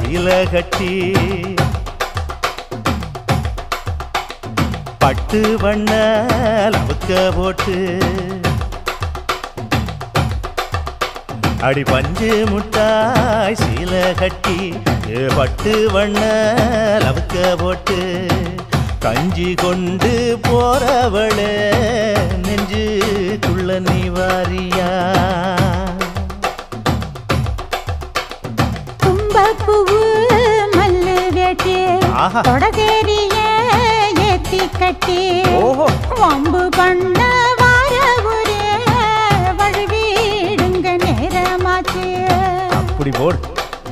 சீல கட்டி பட்டு வண்ண லவுக்க போட்டு அடி பஞ்சு முட்டாய் சீல கட்டி ஏ பட்டு வண்ண லவுக்க போட்டு கஞ்சி கொண்டு போறவளே நெஞ்சுக்குள்ள நீ வாரியா தும்பப்பூவு மல்லு வேட்டி ஆஹா. தொடதேரிய ஏத்தி கட்டி ஓஹோ. வம்பு பண்ண வார ஒரே வழுவிடுங்க நேரமாச்சு அப்படி போடு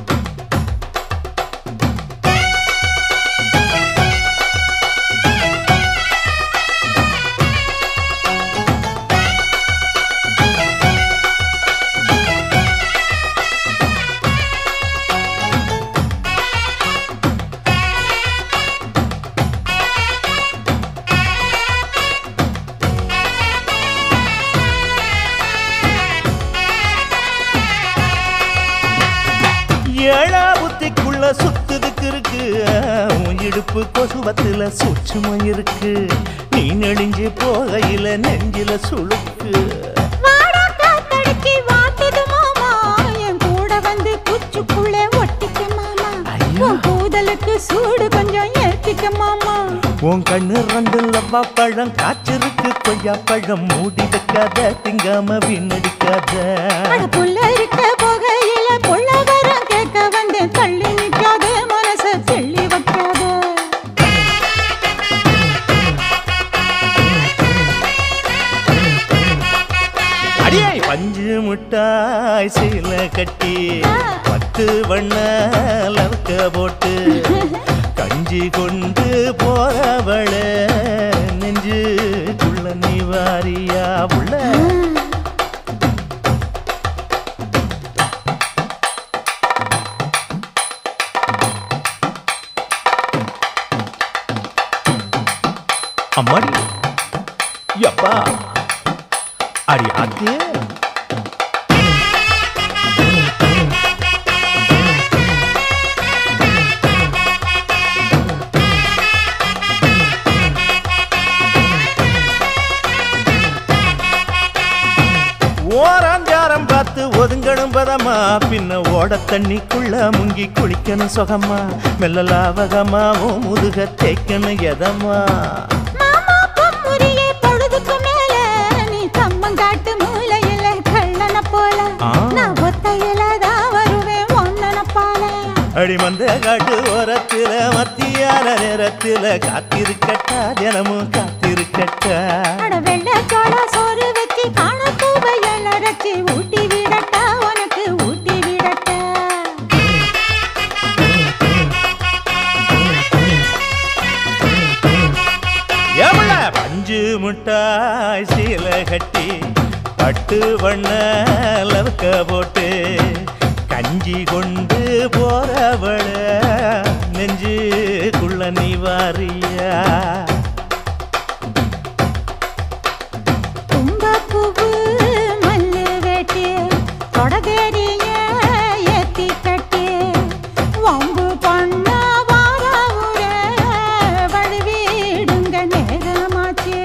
ஏழா புத்திக்குள்ள சுத்துதுக்கு இருக்கு உன் இடுப்பு கொசுவத்துல சூட்சுமம் இருக்கு நீ நெளிஞ்சு போகையில நெஞ்சில சுளுக்கு வாடா காத்தடிச்சு வாட்டுது மாமா என் கூட வந்து குச்சுக்குள்ளே ஒட்டிக்க மாமா ஐயோ. உன் கூதலுக்கு சூடு கொஞ்சம் ஏத்திக்க மாமா உன் கண்ணு ரெண்டு லவ்வா பழம் காய்ச்சிருக்கு கொய்யா பழம் மூடி வைக்காத திங்காம வீணடிக்காத அட புள்ள இருக்க போகையில புள்ள வரம் கேட்க வந்தேன் தள்ளி நிக்காத மனச தெள்ளி வைக்காத அடியே பஞ்சு முட்டாய் சீல கட்டி பத்து வண்ண லவுக்க போட்டு கஞ்சி கொண்டு போறவள நெஞ்சுக்குள்ள நீ வாரியா உள்ள அம்மாடி யப்பா அடி ஆத்தே ஓராஞ்சாரம் பார்த்து ஒதுங்கணும் பதமா பின்ன ஓட தண்ணிக்குள்ள முங்கி குளிக்கணும் சுகமா மெல்ல லாவகமா உன் முதுக தேய்க்கணும் எதமா மாமா பொம்முறியே பொழுதுக்கு மேல நீ கம்மங்காட்டு மூலையில கள்ளன போல ஆ. நான் ஒத்தையில தான் வருவேன் ஒன்னன போல அடிமந்த காட்டு ஓரத்துல மத்தியான நேரத்துல காத்திருக்கட்டா தினமும் காத்திருக்கட்டா அட வெள்ள சோள சோறு வச்சு காண பூவையல் அரைச்சி ஊட்டி விடட்டா உனக்கு ஊட்டி விடட்டா எவ்வள பஞ்சு முட்டாய் சீல கட்டி பட்டு வண்ண லவுக்க போட்டு கஞ்சி கொண்டு போறவள நெஞ்சுக்குள்ள நீ வாரியா தும்பப்பூவு மல்லு வேட்டி தொடதேரிய ஏத்தி கட்டி வம்பு பண்ண வார ஊர வழுவிடுங்க நேரமாச்சு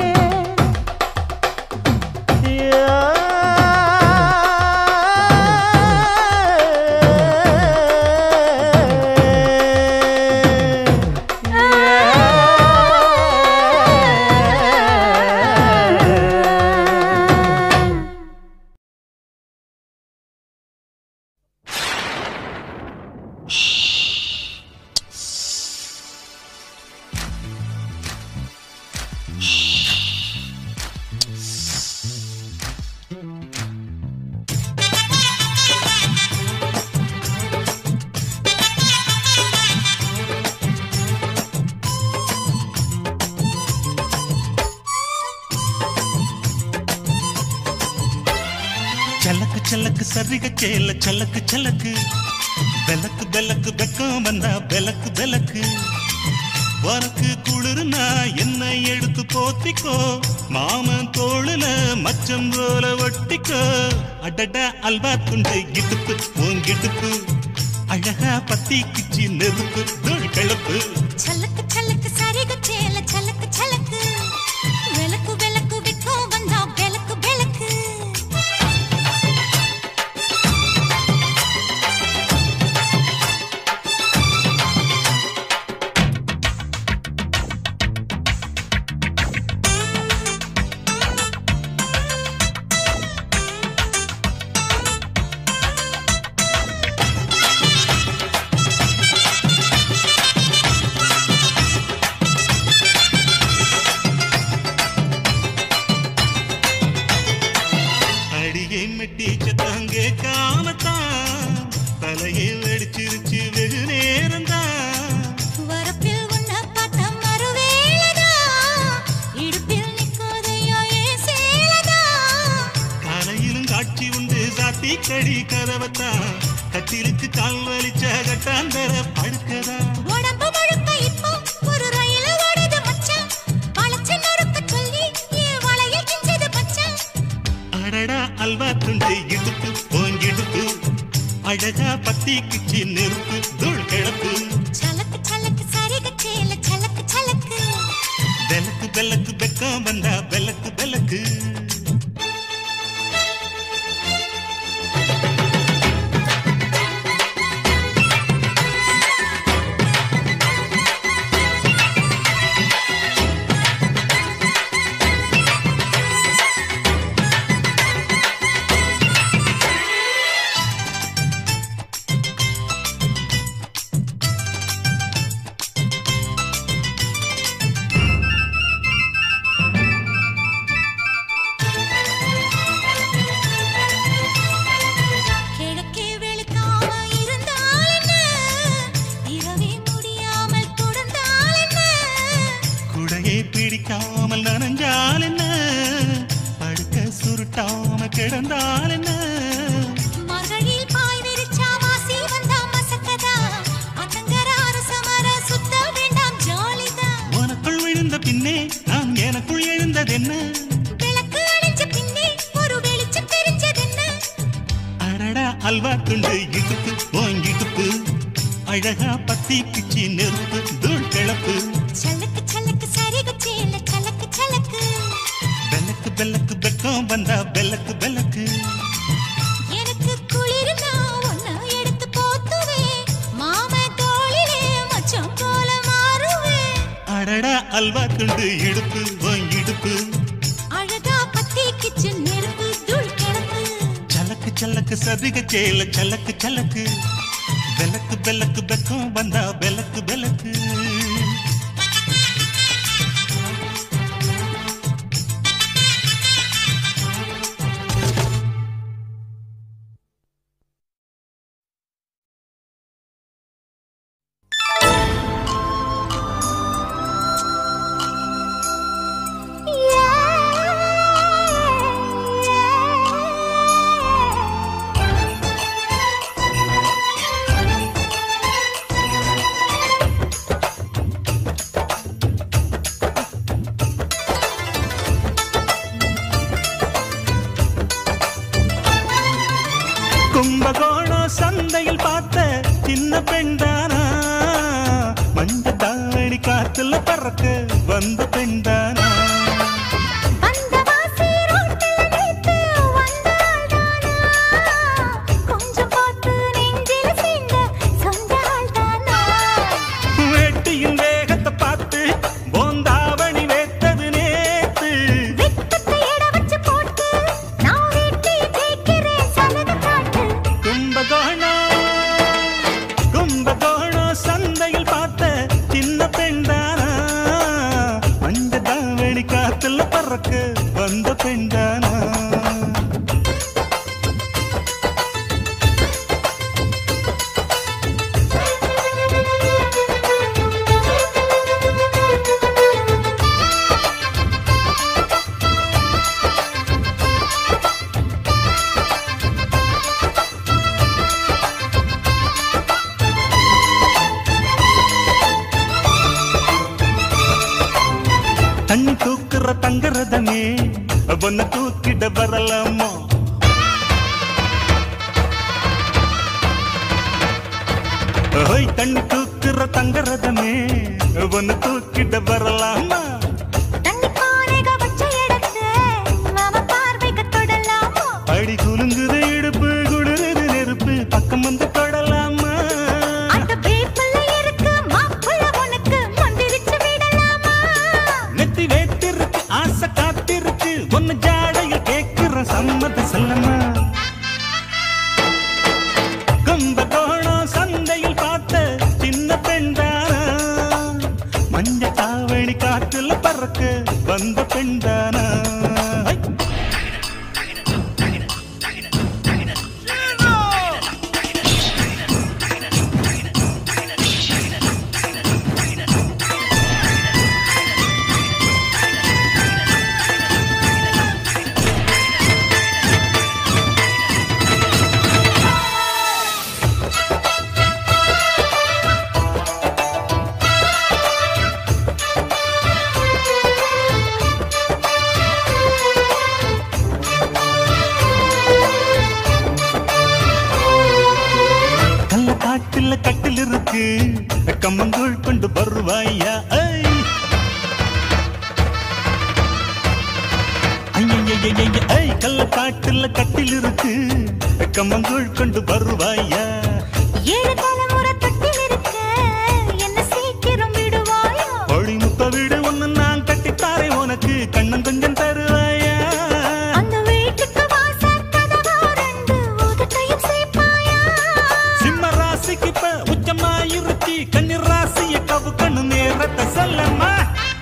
சலக்கு சலக்கு சரிக சேல சலக்கு சலக்கு பெலக்கு பெலக்கு வெக்கம் வந்தா பெலக்கு பெலக்கு உனக்கு குளிர்னா என்ன எடுத்து போத்திக்கோ மாமன் தோளுல மச்சம் போல ஒட்டிக்கோ அடடா அல்வா துண்டு கிட்டுப்பு உன் கிட்டுப்பு அழகா பத்தி கிச்சி நெருப்பு தூள் கிளப்பு சலக்கு சலக்கு சரிக சேல சலக்கு சலக்கு விளக்கு விளக்கு விற்கும் வந்தா விளக்கு விளக்கு அடியை மெட்டி சத்தங்க காமத்தான் தலையை வெடிச்சிருச்சு வெகு நேரம்தான் வரப்பில் உன்னை பார்த்த மறுவேளதா இடுப்பில் நிற்காதையா ஏன் சேலதா காலையிலும் காட்சி உண்டு சாத்தி கடி கதவத்தான் கட்டிலுக்கு கால் வலிச்ச கட்டாந்தர படுக்கதா உடம்பு முழுக்க இப்போ ஒரு ரயில் ஓடுது மச்சான் வளைச்சு நொறுக்க சொல்லி என் வளையல் கிஞ்சது மச்சான் அடடா அல்வா துண்டு இடுப்பு போங்கிடுப்பு அழகா பத்தி கிச்சி நெருப்பு தூள் கிளப்பு சலக்கு சலக்கு சரிக சேல சலக்கு சலக்கு பெலக்கு பெலக்கு பெக்கம் வந்தா பெலக்கு பெலக்கு கிழக்கே வெளுக்காம இருந்தால் என்ன இரவே முடியாமல் தொடர்ந்தால் என்ன குடையை பிடிக்காமல் நனைஞ்சால் என்ன படுக்க சுருட்டாம கிடந்தால் என்ன மகளில் பாய் விரிச்சா வாசி வந்தா மசக்கதா அத்தங்கர அரசமர சுத்த வேண்டாம் ஜாலிதான் உனக்குள் விழுந்த பின்னே நான் எனக்குள் எழுந்ததென்ன விளக்கு அணைஞ்ச பின்னே ஒரு வெளிச்சம் தெரிஞ்சதென்ன அடடா அல்வா துண்டு இடுப்பு போங்கிடுப்பு அழகா பத்தி கிச்சி நெருப்பு தூள் கிளப்பு சலக்கு சலக்கு சரிக சேல சலக்கு சலக்கு பெலக்கு பெலக்கு பெக்கம் வந்தா பெலக்கு பெலக்கு எனக்கு குளிர்னா ஒன்ன எடுத்து போத்துவேன் மாம தோளிலே மச்சம் போல மாறுவேன் அடடா அல்வா துண்டு இடுப்பு போங்கிடுப்பு அழகா பத்தி கிச்சன் நெருப்பு தூள் கிளப்பு சலக்கு சலக்கு சதிக சேல சலக்கு சலக்கு பெலக்கு பெலக்கு பெக்கம் வந்தா பெலக்கு பெலக்கு கும்பகோணம் சந்தையில் பார்த்த சின்ன பெண்தானா மஞ்ச தாவணி காத்துல பறக்க வந்த பெண்தானா அந்த வாசி ரோட்டில் நேத்து வந்தாள் தானா கொஞ்சம் பார்த்து நெஞ்சில் சேர்ந்த சொந்த ஆள் தானா வேட்டியின் வேகத்தை பார்த்து போந்தாவணி வேத்தது நேத்து வெட்டத்தை எட வச்சு போட்டு நான் வீட்டை ஜெயிக்கிறேன் சலக காட்டு கும்பகோணம் கும்பகோணம் சந்தையில் பார்த்த சின்ன பெண்தானா மஞ்ச தாவணி காத்துல பறக்க வந்த பெண்தானா தண்ணி தூக்குற தங்கரதமே பொண்ண தூக்கிட வரலாமா ஓய் தண்ணி தூக்குற தங்கரதமே ஒன்னு தூக்கிட்ட வரலாமா தண்ணி பானைக வச்ச இடத்து மாமா பார்வைக்கு தொடலாமா அடி குலுங்குது இடுப்பு குளிருது நெருப்பு பக்கம் வந்து தொடலாமா அந்த வேப்பில இருக்கு மாப்புள்ள உனக்கு மந்திரிச்சு விடலாமா நெத்தி வேத்திருக்கு ஆசை காத்திருக்கு ஒன்னு ஜாடையில் கேட்கிற சம்மத செல்லம்மா கும்பகோணம் சந்தையில் பார்த்த சின்ன பெண்தானா மஞ்ச தாவணி காற்றுல பறக்க வந்த பெண்தானா ஐ! கள்ள காட்டுல கட்டில் இருக்கு கம்மங்கூழ் கொண்டு வருவாயா ஐ! ஐயையையைய, ஐ கள்ள காட்டுல கட்டில் இருக்கு கம்மங்கூழ் கொண்டு வருவாயா ஏழு தலைமுறை தொட்டில் இருக்க என்ன சீக்கிரம் விடுவாயா ஒளி முத்த வீடு ஒண்ணு நான் கட்டித்தாரே உனக்கு கண்ணன் கொஞ்சம் தருவாயா அந்த வீட்டுக்கு வாசல் கதவா ரெண்டு உதட்டையும் சேர்ப்பாயா சிம்ம ராசிக்கு இப்ப உச்சமாயிருச்சி கன்னி ராசிய கவு கண்ணு நேரத்தை சொல்லம்மா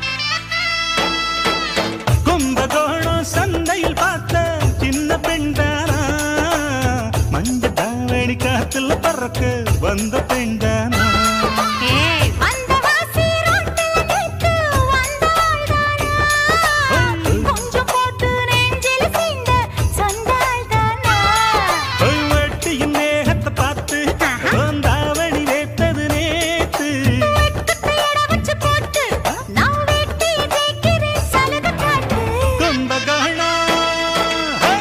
கும்பகோணம் சந்தையில் பார்த்த சின்ன பெண்தானா மஞ்ச தாவணி காத்துல பறக்க வந்த பெண்தானா ஏய் வந்த வாசி ரோட்டில் கேட்டு வந்தாள்தானா கொஞ்சம் போட்டு நெஞ்சில சீண்ட சொன்னாள்தானா ஒரு வெட்டியின் மேகத்தை பார்த்து உன் தாவணி வேத்தது நேத்து வெட்டுக்கு எடை வச்சு போட்டு நான் வெட்டி ஜெயிக்கிறேன் சலுகை காட்டு கும்பகோணம் ஹை!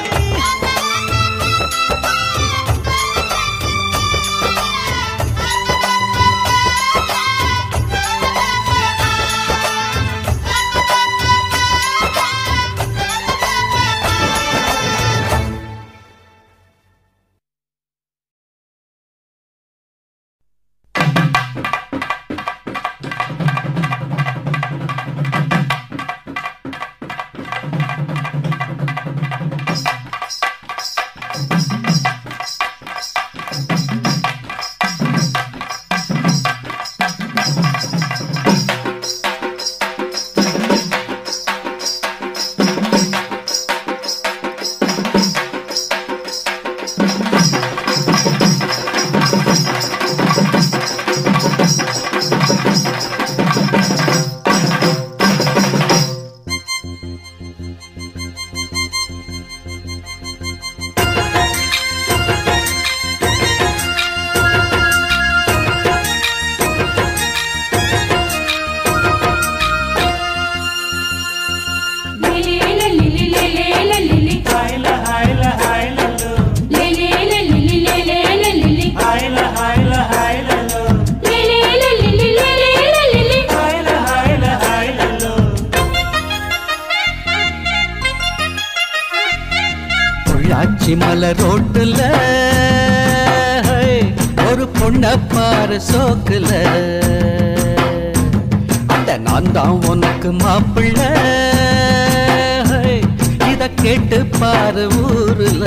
பொள்ளாச்சி மலை ரோட்டுல ஹை, ஒரு பொண்ண பாரு சோக்குல அட நான் தான் உனக்கு மாப்பிள்ள ஹை, இத கேட்டு பாரு ஊருல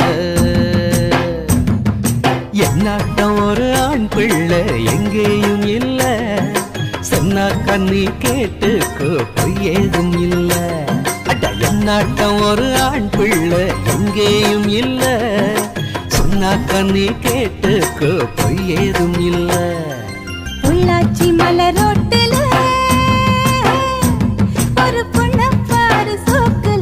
என்னாட்டம் ஒரு ஆண் பிள்ளை எங்கேயும் இல்ல சொன்னா கண்ணி கேட்டுக்கோ பொய் ஏதும் இல்ல அட என்னாட்டம் ஒரு ஆண் பிள்ளை எங்கேயும் இல்ல சொன்னா கண்ணி கேட்டுக்கோ பொய் ஏதும் இல்ல பொள்ளாச்சி மலரோட்டுல ஒரு பொண்ண பாரு சோக்குல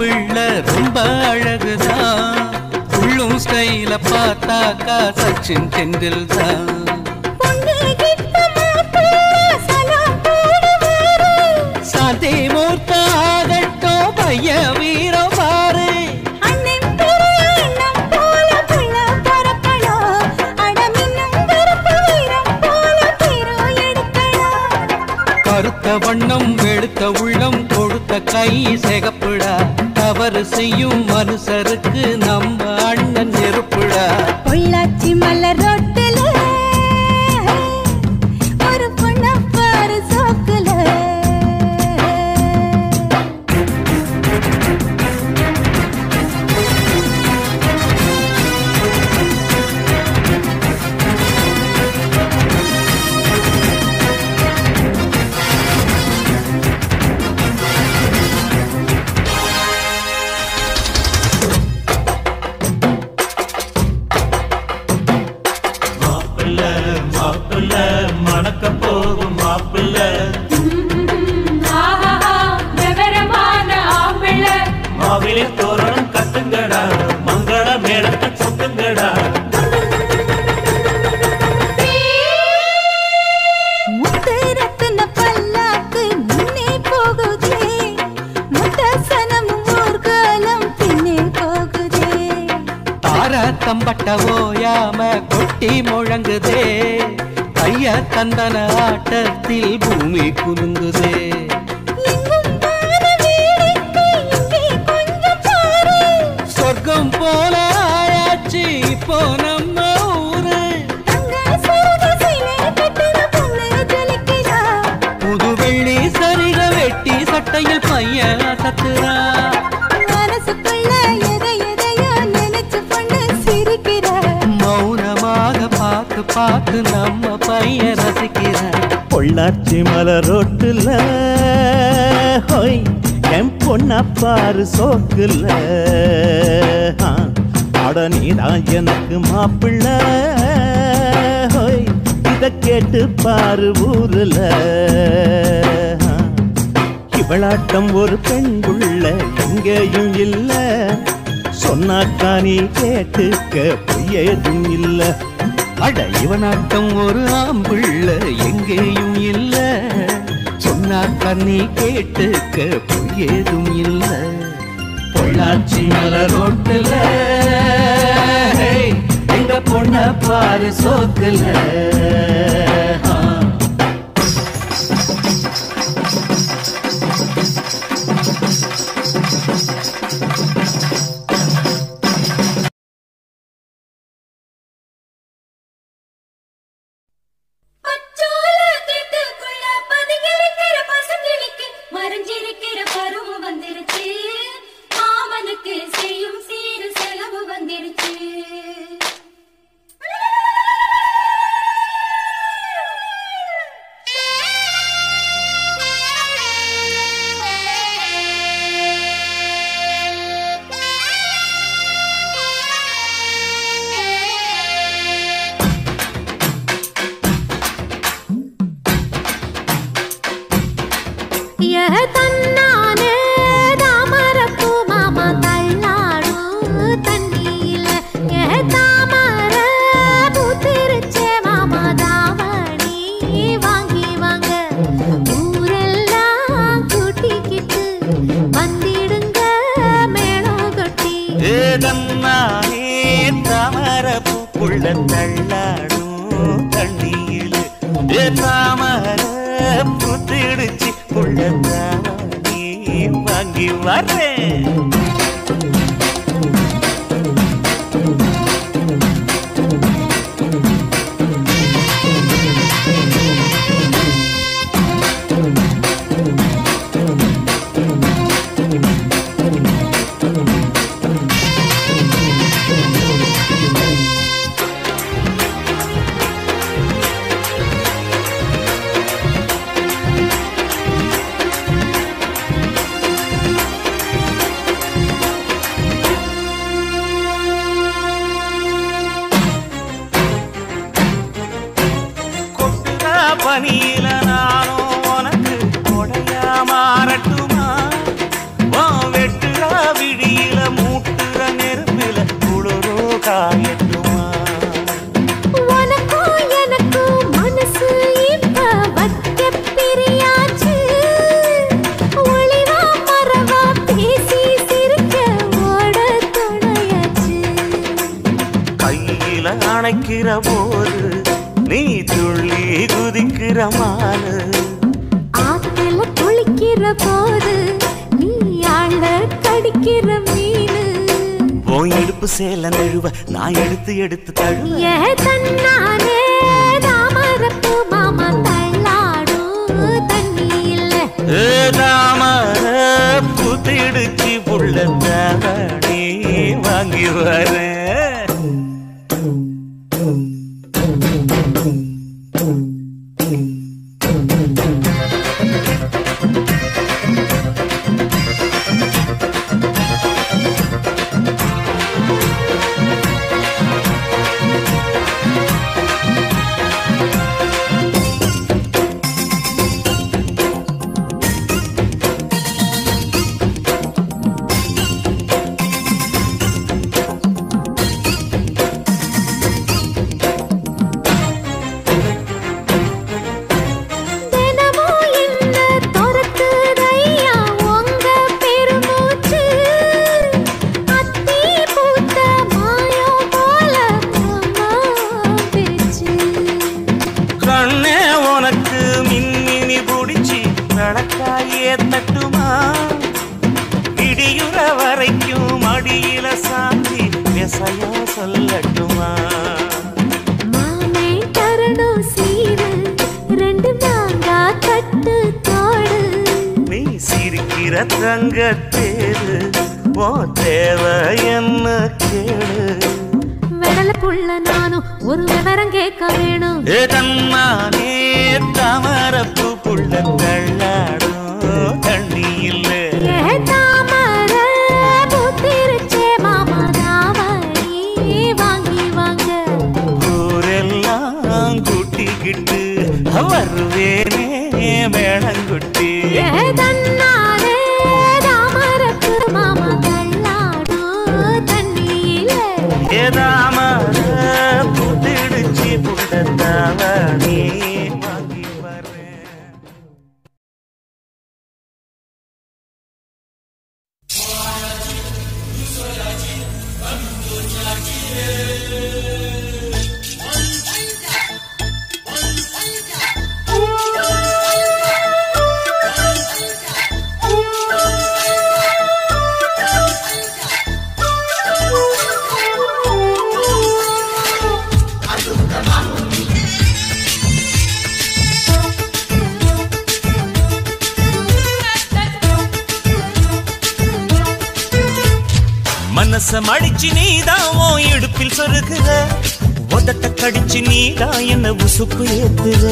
மாப்பிள்ளை ரொம்ப அழகுதான் உள்ளும் ஸ்டைல பார்த்தாக்கா சச்சின் டெண்டுல் தான் சாந்தி மூர்த்த ஆகட்டும் பையன் வீரம் பாரு கருத்த வண்ணம் வெளுத்த உள்ளம் கொடுத்த கை சிகப்புடா தவறு செய்யும் மனுஷருக்கு நம்ம அண்ணன் நெருப்புடா பொள்ளாச்சி மலர் ரோட்டுல ஒரு பொண்ண பாரு சோக்குல மாப்பிள்ள மாப்பிள்ள மணக்க போகும் மாப்பிள்ள மாவிலே தோரணம் கட்டுங்கடா மங்கள மேளத்தை கொட்டுங்கடா முத்து ரத்தின பல்லாக்கு முன்னே போகுதே முத்தசனம் ஊர்காலம் பின்னே போகுதே தார தம்பட்ட ஓயாம கொட்டி முழங்குதே கைய தந்தன ஆட்டத்தில் பூமி குலுங்குதே எங்கும் பாரு வேடிக்கை இங்கே கொஞ்சம் பாரு சொர்க்கம் போல ஆயாச்சு இப்போ நம்ம ஊரு தங்க சரக சிலை கட்டுற பொண்ணு ஜொலிக்கிறா புது வெள்ளி சரிக வெட்டி சட்டையில் பையன் சத்துறா மனசுக்குள்ள எதை எதையோ நினைச்சு பொண்ணு சிரிக்கிறா மௌனமாக பார்த்து பார்த்து நம்ம பையன் ரசிக்கிறான் பொள்ளாச்சி மலர் ரோட்டுல ஹோய் என் பொண்ண பாரு சோக்குல ஆ, அட நீதான் எனக்கு மாப்பிள்ள ஹோய் இத கேட்டு பாரு ஊருல ஆ, இவளாட்டம் ஒரு பெண் புள்ள எங்கேயும் இல்ல சொன்னாக்கா நீ கேட்டுக்க பொய்யேதும் இல்ல அட இவனாட்டம் ஒரு ஆம்பிள்ள எங்கேயும் இல்ல சொன்னா கண்ணி கேட்டுக்க பொய்யேதும் இல்ல பொள்ளாச்சி மலர் ரோட்டுல எங்க பொண்ண பாரு சோக்குல ஆ. பச்சோல கேட்டுக்குள்ள பதுங்கிருக்கிற பசுங்கிளிக்கு மறைஞ்சிருக்கிற பருவம் வந்துருச்சு மாமனுக்கு செய்யும் சீரு செலவு வந்துருச்சு தன்னானே தாமரப்பூ மாமா தள்ளாடும் தண்ணியில ஏ தாமர பூத்திருச்சே மாமா தாவணி வாங்கி வாங்க ஊரெல்லாம் கூட்டிக்கிட்டு வந்திடுங்க மேளம் கொட்டி ஏதன்னானே தாமர பூக்குள்ள தள்ளாடும் தண்ணியில் ஏ தாமர புத்திடுச்சு புள்ள தானே வாங்கி வரேன் கொட்டுற பனியில நானும் உனக்கு கொடையா மாறட்டுமா வா வெட்டுற ஆத்துல அணைக்கிற போது நீ துள்ளி குதிக்கிற மாலு ஆத்துல குளிக்கிற போது நீ ஆள கடிக்கிற மீனு உன் இடுப்பு சேல நழுவ நான் எடுத்து எடுத்து தழுவ ஏ தன்னானே தாமரப்பு மாமா தள்ளாடும் தண்ணி இல்ல தாமர புத்திடுச்சு புள்ள தாவணி வாங்கி வரேன் தினமும் என்ன துரத்துதையா உங்க பெருமூச்சு அத்தி பூத்த மாயம் போல மாமா பேச்சு கண்ணே உனக்கு மின்மினி புடிச்சு நடக்காயே தட்டுமா இடியுற வரைக்கும் அடியில சாந்தி விசையா சொல்லட்டுமா மாமே தரணும் சீரு ரெண்டு மாங்கா கட்டு தோடு நீ சிரிக்கிற தங்கத்தேரு ஓ தேவை என்ன கேளு விடல புள்ள நானும் ஒரு விவரம் கேட்க வேணும் ஏ தன்னானே தாமரப்பு புள்ள தள்ளாடும் தண்ணி இல்லை ஏ தாமர பூத்திருச்சே மாமா தாவணி வாங்கி வாங்க ஊரெல்லாம் கூட்டிக்கிட்டு வருவேனே மேளங்குட்டி ஏ தன்னாரே தாமரப்பு மாமா தள்ளாடும் தண்ணியில ஏதாம புத்திடுச்சு புண்டத்தாவணி வாங்கி வரேன் மனச மடிச்சு நீதான் உன் இடுப்பில் சொருகுற உதட்ட கடிச்சு நீதான் என்ன உசுப்பு ஏத்துற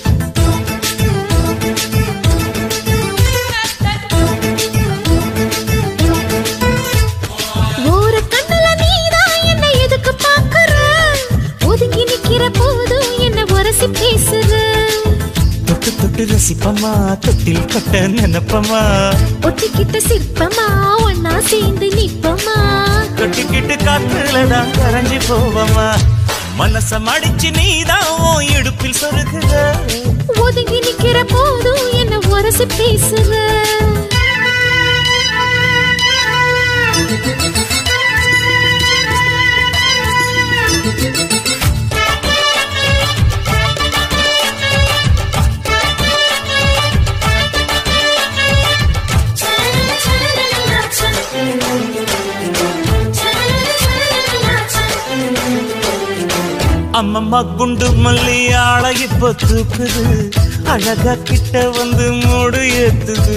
ஒரு கண்ணுல நீதான் என்ன எதுக்கு பாக்குற ஒதுங்கி நிக்கிற போதும் என்ன உரசி பேசுற தொட்டு தொட்டு ரசிப்பமா தொட்டில் கட்ட நினைப்பமா ஒட்டிக்கிட்ட சிற்பமா ஒன்னா சேர்ந்து நிப்பமா கட்டிக்கிட்டு காத்துலதான் கரைஞ்சு போவமா மனச மடிச்சு நீதான் உன் இடுப்பில் சொருகுற ஒதுங்கி நிக்கிற போதும் என்ன உரசி பேசுற அம்மம்மா குண்டு மல்லி ஆள இப்ப தூக்குது அழகா கிட்ட வந்து மூடு ஏத்துது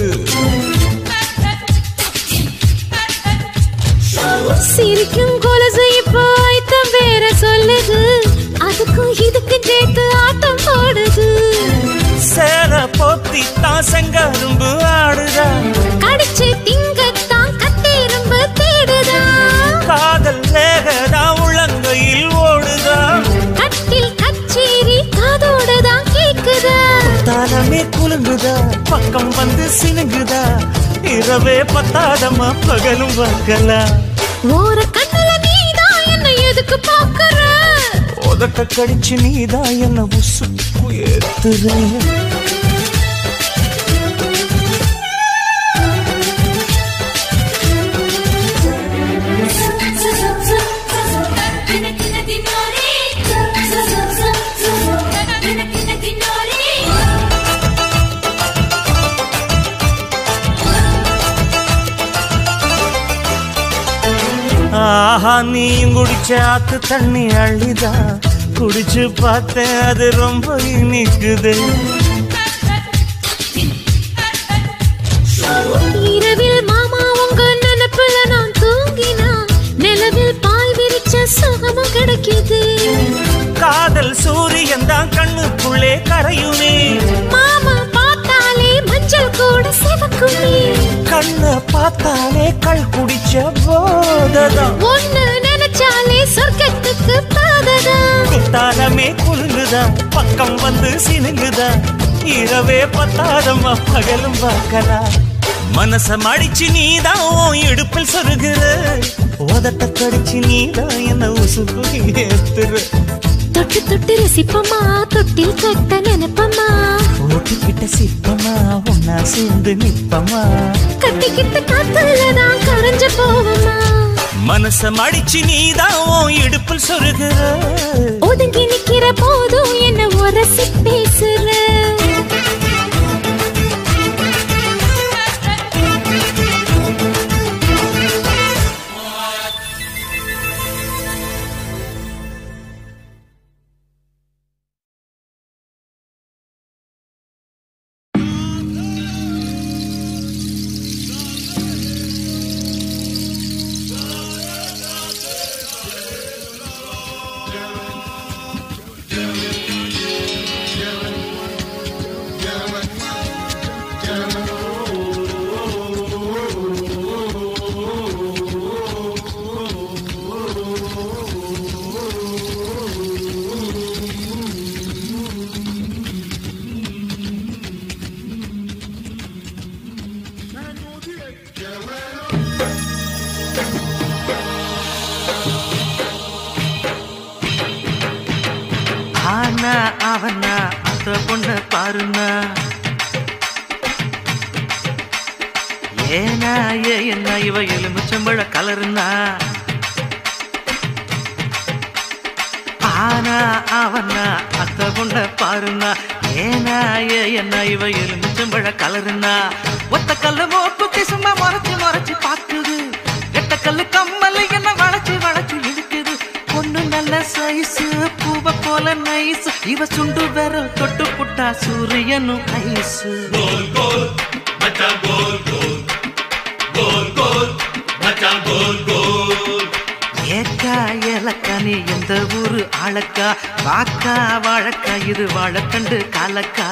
சிரிக்கும் கொலுசு இப்போ ஐத்தம் வேற சொல்லுது அதுக்கும் இதுக்கும் சேர்த்து ஆட்டம் போடுது சேர போத்தி தான் செங்கரும்பு ஆடுதா கடிச்சு திங்கத்தான் கத்தெரும்பு தேடுதா காதல் லேகதா உள்ளங்கையில் ஓடுதா கட்டில் கச்சேரி காதோடு தான் கேக்குதா தானமே குலுங்குதா பக்கம் வந்து சினுங்குதா இரவே பத்தாதமா பகலும் வக்கலா ஓர கண்ணுல நீதான் என்ன எதுக்கு பாக்குற உதட்ட கடிச்சு நீதான் என்ன உசுப்பு ஏத்துற தின தின தினோரே நீயும் குடிச்ச ஆத்து தண்ணி அள்ளிதான் குடிச்சு பார்த்தேன் அது ரொம்ப இனிக்குது இரவில் மாமா உங்க நினைப்புல நான் தூங்கினா நிலவில் பாய் விரிச்ச சுகமும் கிடைக்குது காதல் சூரியன் தான் கண்ணுக்குள்ளே கரையுமே மாமா பார்த்தாலே மஞ்சள் கூட சிவக்குமே கண்ணை பார்த்தாலே கள் குடிச்ச போததான் ஒண்ணு நினைச்சாலே சொர்க்கத்துக்கு பாததா குத்தாலமே குலுங்குதா பக்கம் வந்து சினுங்குதா இரவே பத்தாதம்மா பகலும் பார்க்கலாம் மனச மடிச்சு நீதான் உன் இடுப்பில் சொருகுற உதட்ட கடிச்சு நீதான் என்ன உசுப்பு ஏத்துற தொட்டு தொட்டு ரசிப்பமா தொட்டில் கட்ட நினைப்பமா ஓட்டுக்கிட்ட சிப்பமா ஒன்னா சேர்ந்து நிப்பமா கட்டிக்கிட்ட காத்துலதான் கரைஞ்சு போவமா மனச மடிச்சு நீதான் உன் இடுப்பில் சொருகுற ஒதுங்கி நிக்கிற போதும் என்ன உரசி பேசுற ஆனா அவனா அந்த பொண்ண பாருனா ஏனா ஏ என்ன இவ எலுமிச்சம்பழ கலருனா ஆனா அவனா அத்த பொண்ண பாருனா ஏனா ஏ என்ன இவ எலுமிச்சம்பழ கலருனா ஒத்த கல்லு மோப்புக்கு சும்மா முறைச்சு முறைச்சு பாக்குது எட்ட கல்லு கம்மல் என்ன வளைச்சு வளைச்சு இழுக்குது பொண்ணு நல்ல சைஸ் பூவ போல நைஸ் இவ சுண்டு விரல் தொட்டு புட்டா சூரியனும் ஐஸ் ஏக்கா ஏலக்கா நீ எந்த ஊரு ஆளக்கா வாக்கா வாழக்கா இது வாழக்கண்டு காலக்கா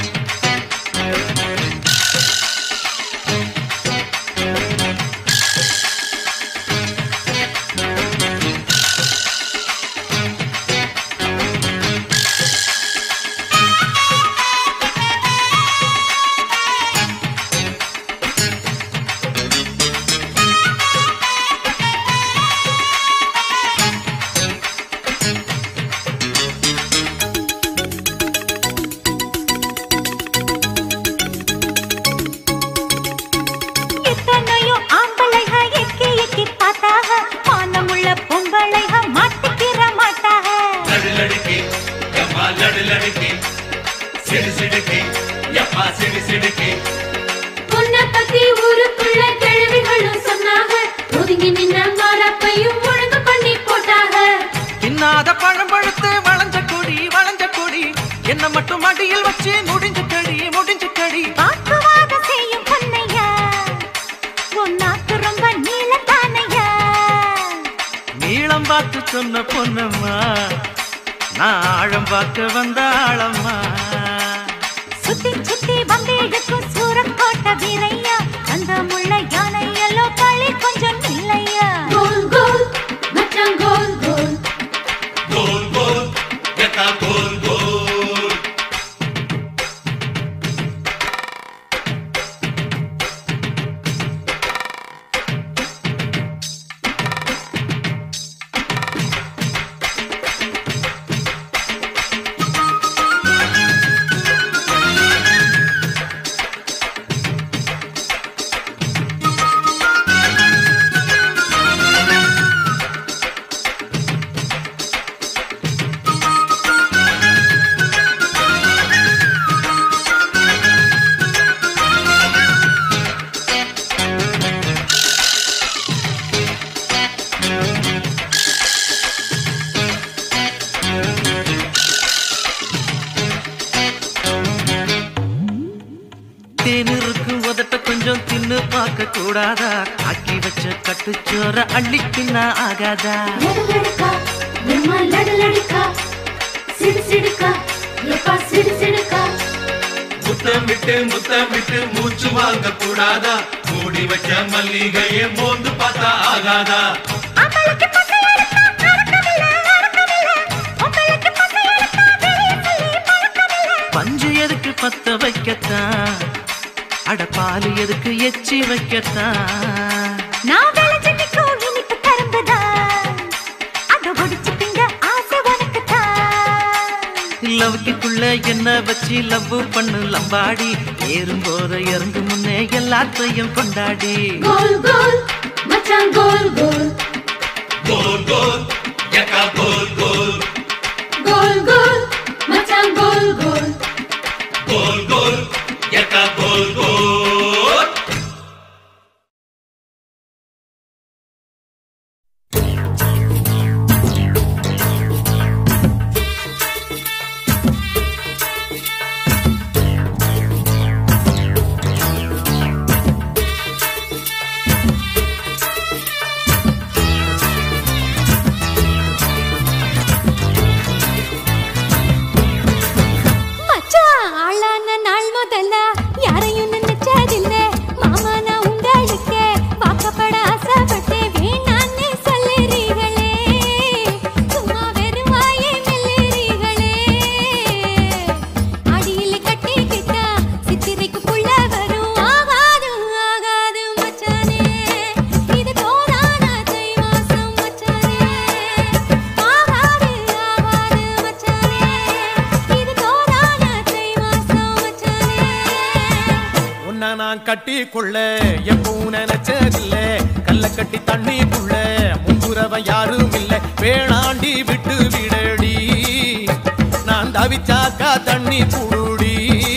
எத்தனையோ ஆம்பளைக எக்கி எக்கி பார்த்தாக மானமுள்ள பொம்பளைக மாட்டிக்கிற மாட்டாக உன்னை பத்தி ஊருக்குள்ள கிழவிகளும் சொன்னாங்க ஒதுங்கி நின்ன மாறப்பையும் ஒழுங்கு பண்ணி போட்டாங்க தின்னாத பழம் பழுத்து வளைஞ்ச கொடி வளைஞ்ச கொடி என்ன மட்டும் அடியில் வச்சு முடிஞ்சு கடி முடிஞ்சு கடி வாக்குவாத செய்யும் பொன்னையா உன் நாக்கு ரொம்ப நீளத்தானையா நீளம் பார்த்து சொன்ன பொண்ணம்மா நான் ஆழம் பார்க்க வந்த ஆழம்மா சுத்தி சுத்தி வந்தேழுக்கும் சூரக்கோட்டை வீரையா அந்த முள்ள யானை எல்லோ களி கொஞ்சம் இல்லையா கோல் கோல் மச்சான் கோல் கோல் பார்க்க கூடாதா ஆக்கி வச்ச கட்டுச்சோற அள்ளிக்கின்னா ஆகாதா லடுலடுக்கா, நிம்மா லடுலடுக்கா, சிடு சிடுக்கா, எப்பா சிடு சிடுக்கா. முத்தம் விட்டு முத்தம் விட்டு மூச்சு வாங்க கூடாதா மூடி வச்ச மல்லிகையை மோந்து பார்த்தா ஆகாதா ஆம்பளைக்கு பசை எடுத்தா அடக்கமில்ல, அடக்கமில்ல. உங்களுக்கு பசை எடுத்தா வெளிய சொல்லி பழக்கமில்ல. பஞ்சு எதுக்கு பத்த வைக்கத்தான் அட பால் எதுக்கு எச்சி வைக்கத்தான் நான் விளைஞ்சு நிற்கும் இனிப்பு கரும்புதான். அதை ஒடிச்சு திங்க ஆசை உனக்குத்தான். லவ்க்குள்ள என்ன வச்சு லவ் பண்ணு லம்பாடி ஏறும் போற இறங்கு முன்னே எல்லாத்தையும் கொண்டாடி கோல் கோல் மச்சான் கோல் கோல் கோல் கோல் எக்கா கோல் கோல் கோல் கோல் மச்சான் கோல் கோல் கோல் கோல் எக்கா கோல் கோல் மச்சான் ஆளான நாள் முதல்ல யாரையும் நினைச்சதில்ல மாமா நான் உங்களுக்கு வாக்கப்பட ஆசைப்பட்டேன் வேணான்னு சொல்லுறீங்களே சும்மா வெறும் வாயை மெல்லுறீங்களே அடியில் கட்டிக்கிட்டா சித்திரைக்கு புள்ள வரும் ஆகாது ஆகாது மச்சானே இது தோதான தை மாசம் மச்சானே ஆகாது ஆகாது மச்சானே இது தோதான தை மாசம் மச்சானே உன்னை நான் கட்டி கொள்ள எப்பவும் நினைச்சதில்ல கல்ல கட்டி தண்ணிக்குள்ள முங்குறவன் யாரும் இல்ல வேணாண்டி விட்டு விடடி நான் தவிச்சாக்கா தண்ணி குடுடி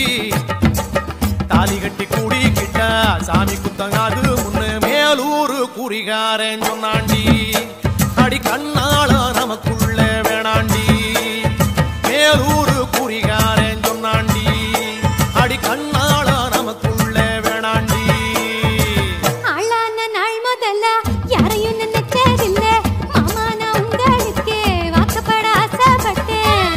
தாலி கட்டி கூடிக்கிட்டா சாமி குத்தங்காது முன்னு மேலூரு குறிகாரன் சொன்னாண்டி அடி கண்ணால நமக்குள்ள வேணாண்டி மேலூரு குறிகாரன் சொன்னாண்டி அடி கண்ணால நமக்குள்ள வேணாண்டி ஆளான நாள் முதல்ல யாரையும் நினைச்சதில்ல மாமா நான் உங்களுக்கு வாக்கப்பட ஆசைப்பட்டேன்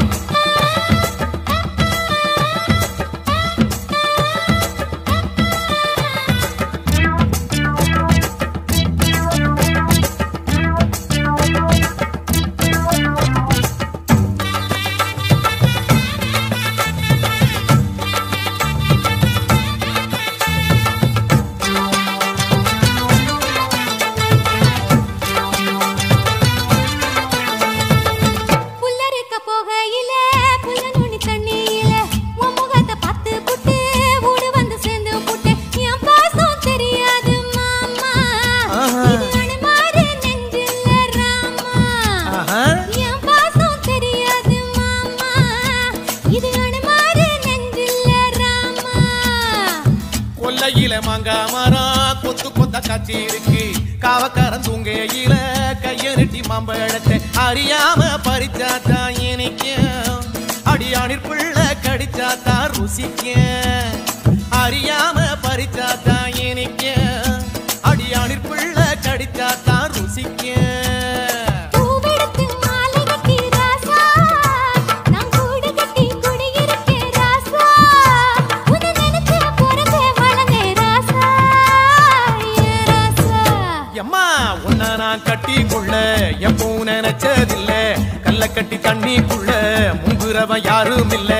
புல்லறுக்க போகையில புல்ல நுனி தண்ணியில உன் முகத்தை பார்த்து புட்டு ஊடு வந்து சேர்ந்து புட்டு என் பாசம் தெரியாது மாமா இது அனுமாரு நெஞ்சில்ல ராமா ஆஹா. என் பாசம் தெரியாது மாமா இது அனுமாரு நெஞ்சில்ல ராமா கொல்லையில மாங்கா மரம் கொத்து கொத்த காட்சி இருக்கு காவக்காரன் தூங்கையில கைய நெட்டி மாம்பழத்தை அறியாம பறிச்சாத்தா இனிக்கும் அடியானிற் பிள்ளை கடிச்சாத்தா ருசிக்கும் அறியாம பறிச்சாத்தா இனிக்கும் அடியானிற் பிள்ளை கடிச்சாத்தா ருசிக்கும் பூவெடுத்து மாலை கட்டி ராசா நான் கூடு கட்டி குடியிருக்கேன் ராசா உன்னை நினைச்ச பிறந்தே வளர்ந்தே ராசா ஏ ராசா எம்மா உன்னை நான் கட்டி கொள்ள எப்பவும் நினைச்சதில்ல கல்ல கட்டி தண்ணிக்குள்ள முங்குறவன் யாரும் இல்ல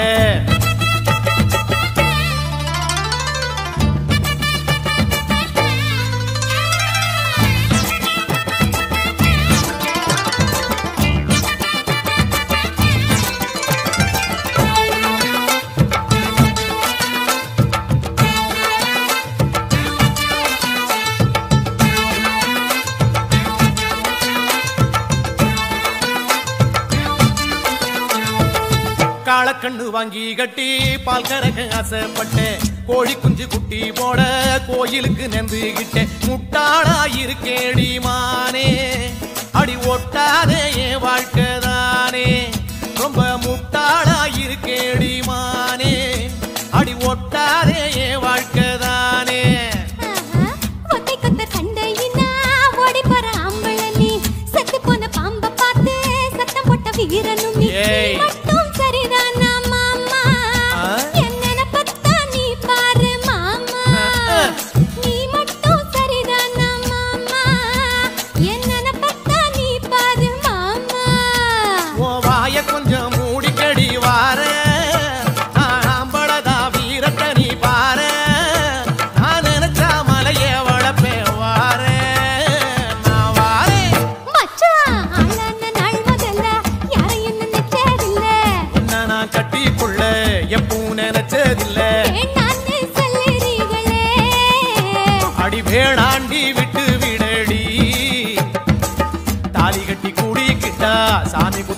காளக்கண்ணு வாங்கி கட்டி பால் கறக்க ஆசைப்பட்டேன் கோழி குஞ்சு குட்டி போட கோயிலுக்கு நெந்துகிட்டேன் முட்டாளா இருக்கேடி மானே அடி ஒட்டாதே என் வாழ்க்கை தானே ரொம்ப முட்டாளா இருக்கேடி மானே அடி ஒட்டாதே என் வாழ்க்கை தானே ஆஹா,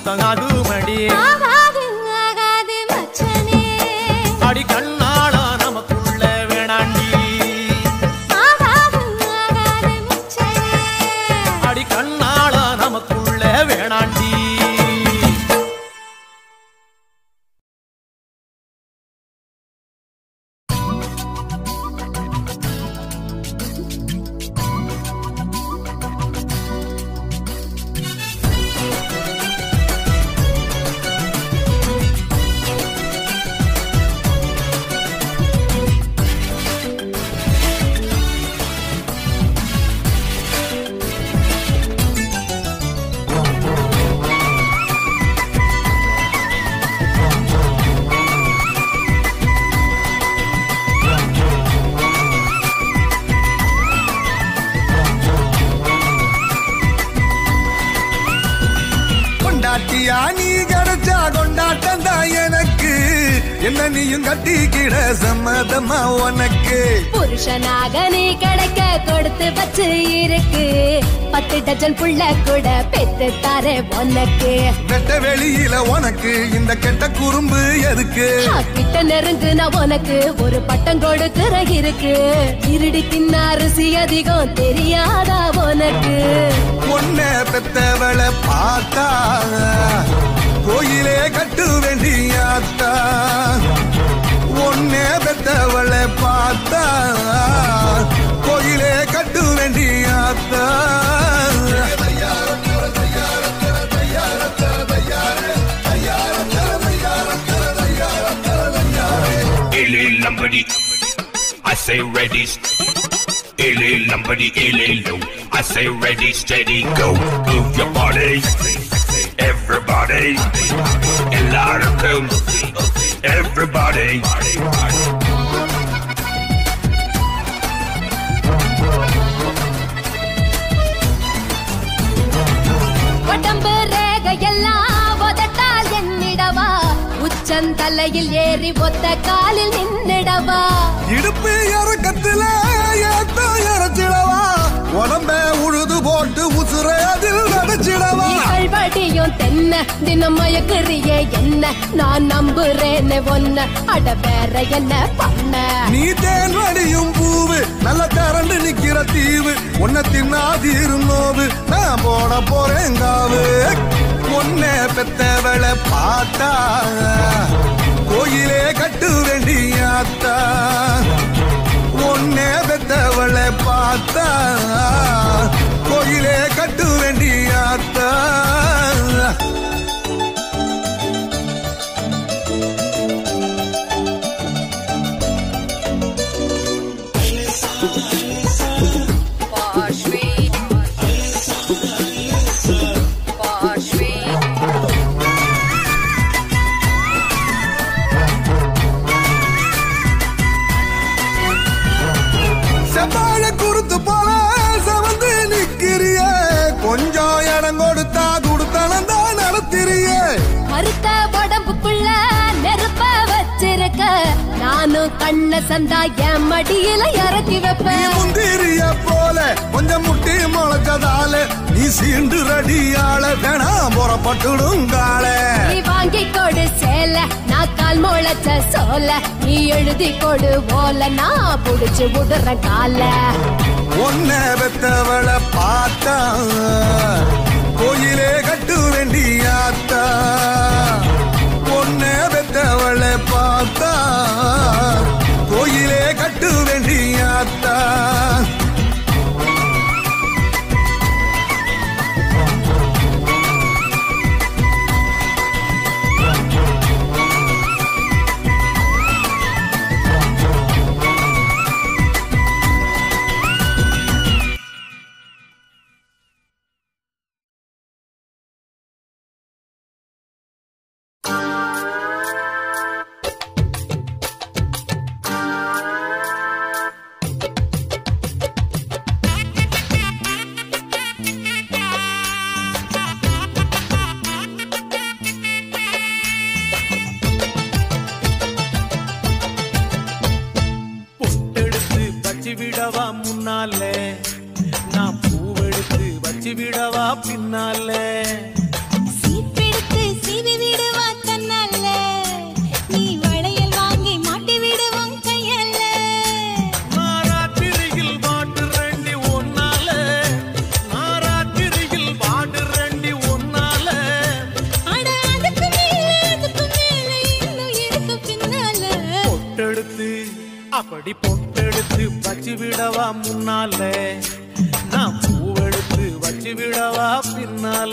முத்தம் ஆகுமடி ஆகாது ஆகாது மச்சனே அடி கண்ணாளா நமக்குள்ள வேணாண்டி ஆகாது ஆகாது மச்சனே அடி கண்ணாளா நமக்குள்ள வேணாண்டி கொண்டாட்டியா நீ கிடைச்சா கொண்டாட்டம் தான் எனக்கு என்ன நீயும் கட்டிக்கிட சம்மதமா உனக்கு புருஷனாக நீ கிடைக்க கொடுத்து வச்சு இருக்கு பத்து டஜன் புள்ள கூட பெத்து தாரே உனக்கு வெட்ட வெளியில உனக்கு இந்த கெட்ட குறும்பு எதுக்கு கிட்ட நெருங்கு நான் உனக்கு ஒரு பட்டம் கொடுக்கிற இருக்கு இருடி தின்ன அரிசி அதிகம் தெரியாதா உனக்கு பொண்ண பெத்தவளை பார்த்தா கோயிலே கட்டு வேண்டியாத்தா ஒன்னே பெத்தவளை பார்த்தா கோயிலே கட்டு வேண்டியாத்தா Illy lumbody, I say ready. Illy lumbody, illy low. I say ready, steady, go. Move your body, everybody. A lot of them, everybody. உடம்பு ரேகையெல்லாம் உதட்டால் என்னிடவா உச்சந்தலையில் ஏறி ஒத்த காலில் நின்னிடவா இடுப்பு இறக்கத்துல ஏத்த இறச்சிடவா உடம்ப உழுது போட்டு உசுர அதில் நடிச்சிடவா வடியும் தென்ன தினம் மயக்குறியே என்ன நான் நம்புறேன்னு ஒன்ன அட வேற என்ன பண்ண நீ தேன் வடியும் பூவு நல்ல கரண்டு நிக்கிற தீவு உன்னை தின்னாதீரும் நோவு நான் போட போறேன் காவு உன்னை பெத்தவளை பார்த்தா கோயிலே கட்டு வேண்டியாத்தா உன்னை பெத்தவளை பார்த்தா கோயிலே கட்டு வேண்டியாத்தா செவ்வாழ குறுத்து போல செவந்து நிக்கிறிய கொஞ்சம் இடம் கொடுத்தா கொடுத்தனம் தான் நடத்திறிய கருத்த உடம்புக்குள்ள நெருப்ப வச்சிருக்க நானும் கண்ண சந்தா என் மடியில இறக்கி நீ வைப்பேன் முந்திரிய போல கொஞ்சம் முட்டி முளைச்சதால நீ சீண்டு ரடியால வேணாம் புறப்பட்டுடும் கால நீ வாங்கி கொடு சேல நான் கால் முளைச்ச சோல நீ எழுதி கொடு ஓல நான் புடிச்சு விடுற கால ஒன்ன பெத்தவளை பார்த்தா கோயிலே கட்டு வேண்டியாத்தா ஒன்ன பெத்தவளை பார்த்தா கோயிலே கட்டு வேண்டியாத்தா பொட்டெடுத்து வச்சு விடவா முன்னால நான் பூவெடுத்து வச்சு விடவா பின்னால சீப்பெடுத்து அப்படி பொட்டெடுத்து வச்சு விடவா முன்னால நான் பூவெடுத்து வச்சு விடவா பின்னால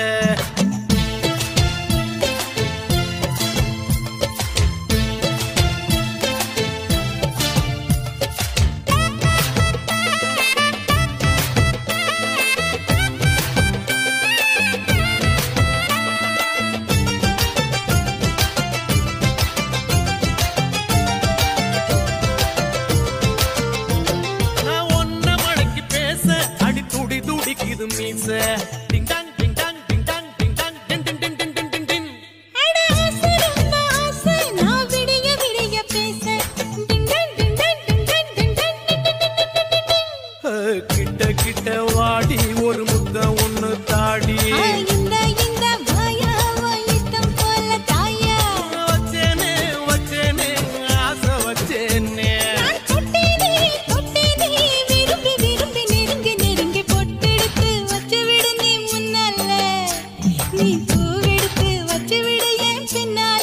நான் ஒன்ன மடக்கி பேச அடி துடி துடிக்குது மீச டிங் டாங் டிங் டாங் டிங் டாங் டிங் டாங் டின் டின் டின் டின் டின் டின் டின் அட ஆசை ரொம்ப ஆசை நான் விடிய விடிய பேச டிங்டன் டிங்டன் டிங்டன் டிங்டன் அஹ், கிட்ட கிட்ட வாடி ஒரு முத்த ஒண்ணு தாடி ஆ, இந்த இந்த வாயா இஷ்டம் போல தாயா வச்சேனே வச்சேனே ஆசை வச்சேனே நான் தொட்டேனே தொட்டேனே விரும்பி விரும்பி நெருங்கி நெருங்கி பொட்டெடுத்து வச்சு விடு நீ முன்னால நீ பூவெடுத்து வச்சு விடு என் பின்னால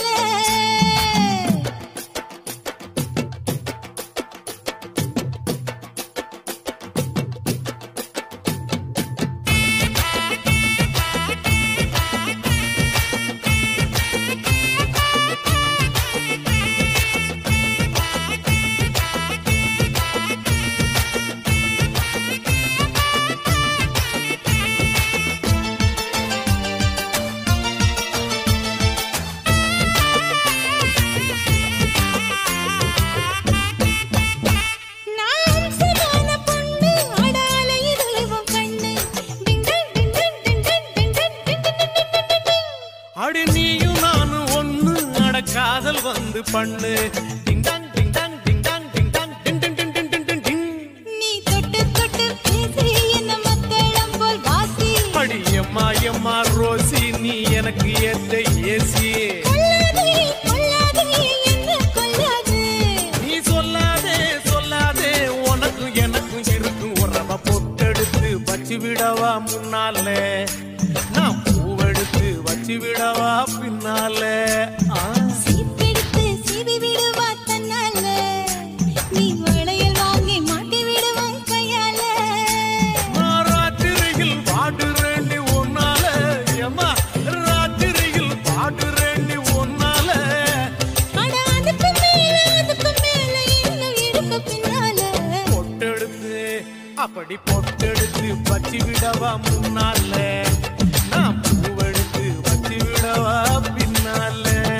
நான் சமான பொண்ணு அடால இதுலவும் கண்ணு டிங்டன் டிங்டன் டிங்டன் டிங்டன் டிங்டன் அடி நீயும் நானும் ஒண்ணு அட காதல் வந்து பண்ணு டிங் டாங் டிங் டாங் டிங் டாங் டிங் டாங் டின் டின் டின் டின் டின் டின் டின் நீ தொட்டு தொட்டு பேசி என்ன மத்தளம் போல் வாசி அடி எம்மா எம்மா ரோசி நீ எனக்கு ஏத்த ஏசி கொல்லாதே கொல்லாதே என்ன கொல்லாதே நீ சொல்லாதே சொல்லாதே உனக்கும் எனக்கும் இருக்கும் உறவ பொட்டெடுத்து வச்சு விடவா முன்னால நான் பூவெடுத்து வச்சு விடவா பின்னால ஆ சீப்பெடுத்து சீவி விடுவா தன்னால நீ வளையல் வாங்கி மாட்டி விடுவான் கையால நான் ராத்திரியில் பாடுறேண்டி உன்னால ஏம்மா ராத்திரியில் பாடுறேண்டி உன்னால அட அதுக்கு மேல அதுக்கு மேல இன்னும் இருக்கு பின்னால பொட்டெடுத்து அப்படி பொட்டெடுத்து வச்சு விடவா முன்னால நான் பூவெடுத்து வச்சு விடவா பின்னால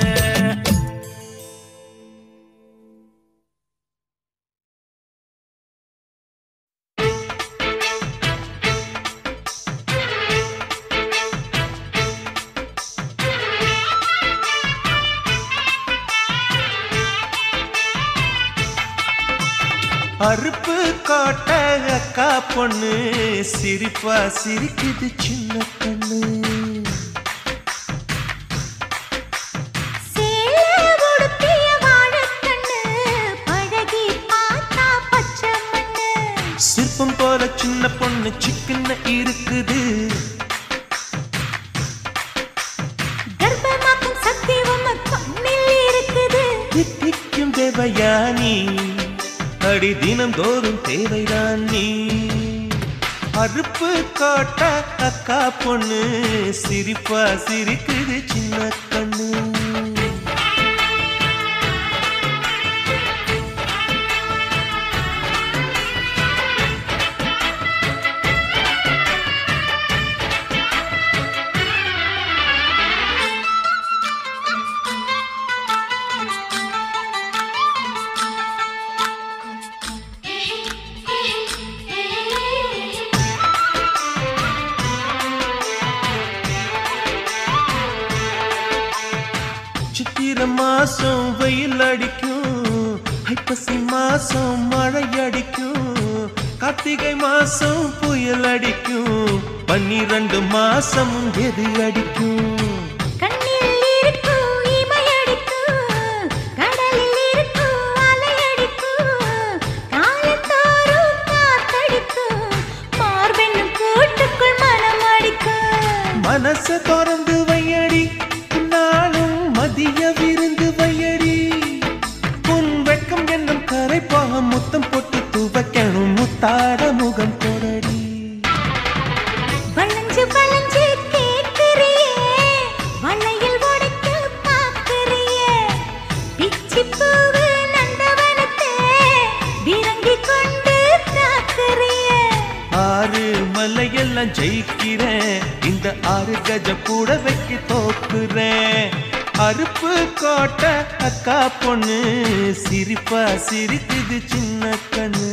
அறுப்பு காட்ட அக்கா பொண்ணு சிரிப்பா சிரிக்குது சின்ன கண்ணு சேல உடுத்திய வாழைக்கண்ணு பழகி பார்த்தா பச்சை மண்ணு சிற்பம் போல சின்ன பொண்ணு சிக்கன இருக்குது கர்ப்பமாக்கும் சக்தி உம்ம கண்ணில் இருக்குது தித்திக்கும் தேவயானி அடி தினம் தோறும் தேவைதான் நீ அறுப்பு காட்ட அக்கா பொண்ணு சிரிப்பா சிரிக்குது சின்ன கண்ணு சித்திர மாசம் வெயில் அடிக்கும் ஐப்பசி மாசம் மழை அடிக்கும் கார்த்திகை மாசம் புயல் அடிக்கும் பன்னிரண்டு மாசம் எது அடிக்கும் கண்ணில் இருக்கும் இமையடிக்கும் கடலில் இருக்கும் அலையடிக்கும் காலத்தோறும் காத்தடிக்கும் மார்பெண்ணும் கூட்டுக்குள் மனம் அடிக்கும் மனச திறந்து வையடி நாளும் மதிய விருந்து வையடி உன் வெக்கம் என்னும் கரை போக முத்தம் போட்டு துவைக்கணும் முத்தாட முகம் போடடி வளைஞ்சு வளைஞ்சு கேக்குறியே வளையல் உடைக்க பாக்குறியே பிச்சி பூவு நந்தவனத்தே விரங்கி கொண்டு தாக்குறியே ஆறு மலையெல்லாம் ஜெயிக்கிறேன் இந்த ஆறு கஜ கூட வைக்க தோக்குறேன் அருப்பு கோட்டை அக்கா பொண்ணு சிரிப்பா சிரிக்குது சின்ன கண்ணு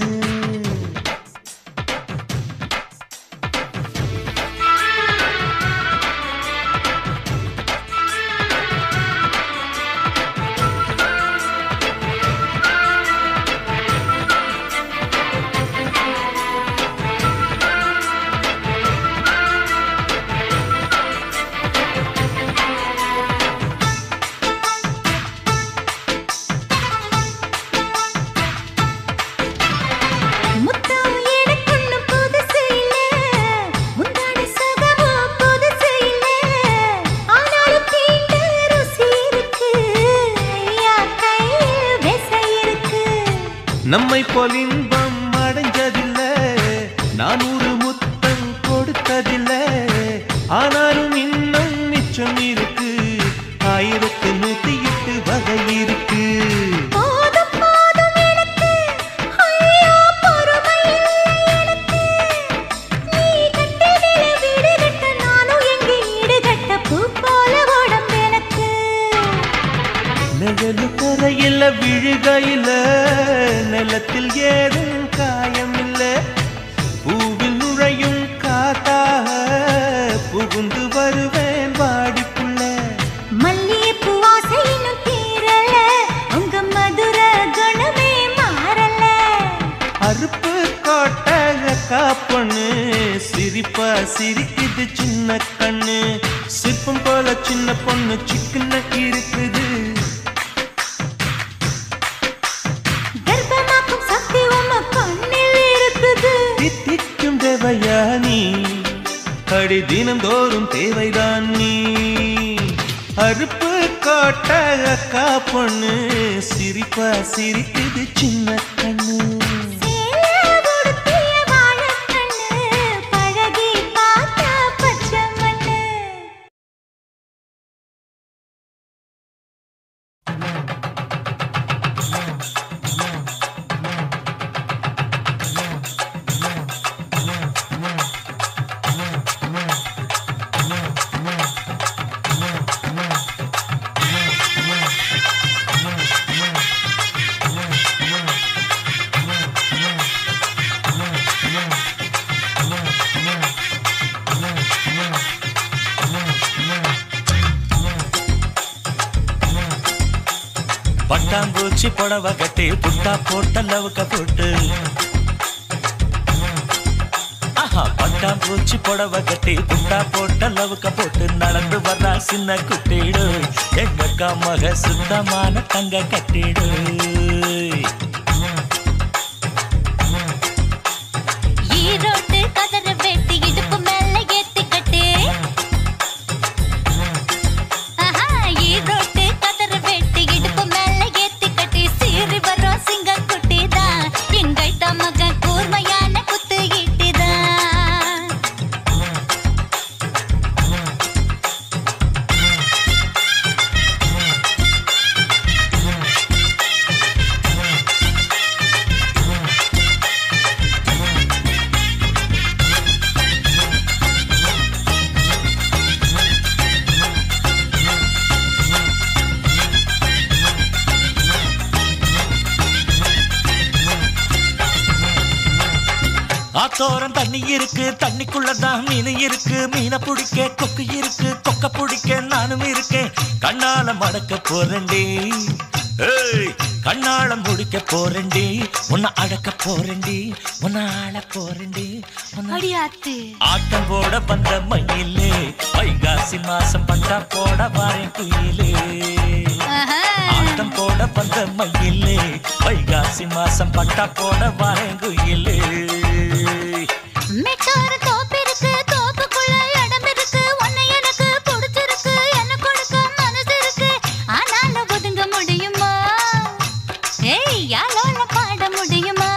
முத்தம் எனக்குன்னு புதுசு இல்ல முந்தான சுகமும் புதுசு இல்ல ஆனாலும் தீண்ட ருசி இருக்கு ஐயா கையில் விசை இருக்கு நம்மை போல் இன்பம் அடைஞ்சதில்லை நான் ஒரு முத்தம் கொடுத்ததில்லை ஆனாலும் இன்னும் மிச்சம் இருக்கு ஆயிரத்து நூத்தி எட்டு வகை இருக்கு போதும் போதும் எனக்கு ஐயோ பொறுமை இல்லை எனக்கு நீ கட்டிடில வீடு கட்ட நானும் எங்க ஈடு கட்ட பூ போல உடம்பு எனக்கு நிழலு தரையில விழுகையில நிலத்தில் ஏதும் காயம் இல்ல பூவில் நுழையும் காத்தாக புகுந்து வருவேன் வாடிப்புள்ள மல்லிகைப்பூ ஆசை இன்னும் தீரல உங்க மதுர குணமே மாறல அறுப்பு கோட்டை காப்பண்ணு சிரிப்பா சிரிக்குது சின்ன கண்ணு சிற்பம் போல சின்ன பொண்ணு சிக்கன இருக்குது கர்ப்பமாக்கும் சக்தி உம்ம கண்ணில் இருக்குது தித்திக்கும் தேவையா நீ அடி தினந்தோறும் தேவைதான் நீ அறுப்பு கோட்டை காப்பண்ணு சிரிப்பா சிரிக்குது சின்ன கண்ணு சேல உடுத்திய வாழைக்கண்ணு, பழகி பார்த்தா பச்சை மண்ணு. பட்டாம்பூச்சி புடவை கட்டி புட்டா போட்ட லவுக்க போட்டு ஆஹா பட்டாம்பூச்சி புடவை கட்டி புட்டா போட்ட லவுக்க போட்டு நடந்து வர்றா சின்ன குட்டிடு எங்க அக்கா மக சுத்தமான தங்க கட்டிடு ஈரோட்டு கதற வெட்டி இடுப்பு மேல ஏத்தி கட்டு. ஆஹா, ஈரோட்டு கதற வெட்டி இடுப்பு மேல ஏத்தி கட்டி, சீறி வர்றோம் சிங்கக்குட்டிதான். எங்கைத்த மகன் கூர்மையான குத்து ஈட்டிதான். ஆத்தோரம் தண்ணி இருக்கு தண்ணிக்குள்ளதான் மீன் இருக்கு மீனை பிடிக்க கொக்கு இருக்கு கொக்க பிடிக்க நானும் இருக்கேன் கண்ணால மடக்க போறேன்டி ஏய் கண்ணால முடிக்க போறேன்டி உன்னை அடக்க போறேன்டி உன்னை ஆள போறேன்டி உன்னை அடியாத்து ஆட்டம் போட வந்த மயிலே வைகாசி மாசம் பட்டா போட வாரேன் குயிலே ஆட்டம் போட வந்த மயிலே வைகாசி மாசம் பட்டா போட வாரேன் குயிலே மெட்டோரு தோப்பு இருக்கு தோப்புக்குள்ள இடம் இருக்கு உன்னை எனக்கு பிடிச்சிருக்கு என்ன கொடுக்க மனசு இருக்கு ஆனாலும் ஒதுங்க முடியுமா ஏய் யாரோல பாட முடியுமா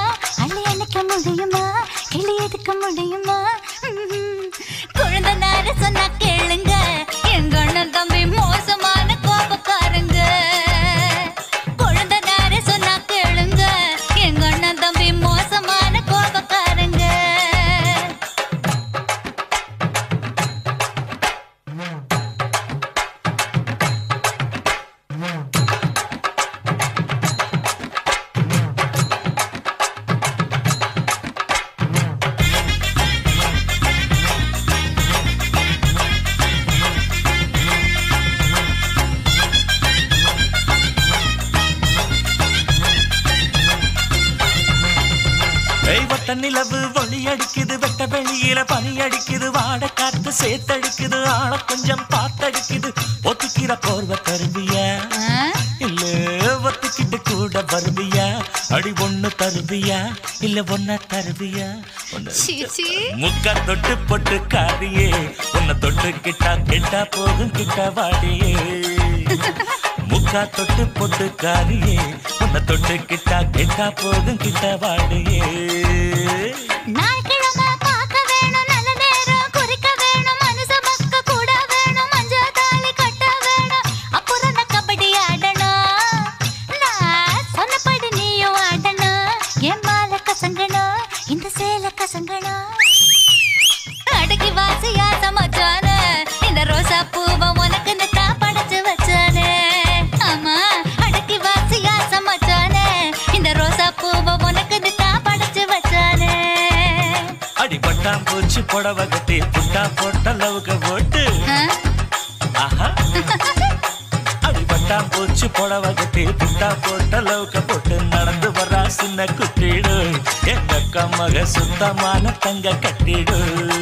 ஒத்த நிலவு ஒளி அடிக்குது வெட்ட வெளியில பனி அடிக்குது வாட காத்து சேத்தடிக்குது ஆள கொஞ்சம் பார்த்தடிக்குது ஒத்துக்கிற போர்வ தருவியா இல்ல ஒத்துக்கிட்டு கூட வருவியா அடி ஒண்ணு தருவியா இல்ல ஒன்ன தருவியா ஒண்ணு சீச்சி முக்கா தொட்டு பொட்டு காரியே உன்னை தொட்டு கிட்டா கெட்டா போகும் கிட்ட வாடியே முக்கா தொட்டு பொட்டு காரியே உன்னை தொட்டு கிட்டா கெட்டா போகும் கிட்ட வாடியே நாய்க்கிழமை பார்க்க வேணும் நல்ல நேரம் குறிக்க வேணும் மனுஷ மக்க கூட வேணும் மஞ்ச தாலி கட்ட வேணும் அப்புறம் நான் கபடி ஆடணும் நான் சொன்னபடி நீயும் ஆடணும் என் மாலை கசங்கணும் இந்த சேலை கசங்கணும் அடக்கி வாசியா சமைச்சானே இந்த ரோசா பூவை உனக்கு தான் படைச்சு வச்சானே ஆமா அடக்கி வாசியா சமைச்சானே இந்த ரோசா பூவை உனக்கு தான் படைச்சு வச்சானே அடி பட்டாம் பூச்சி புடவை கட்டி புட்டா போட்ட லவுக போட்டு ஆஹா அடி பட்டாம் பூச்சி புடவை கட்டி புட்டா போட்ட லவுக போட்டு நடந்து வரா சின்ன குட்டிடு எங்க அக்கா மக சுத்தமான தங்க கட்டிடு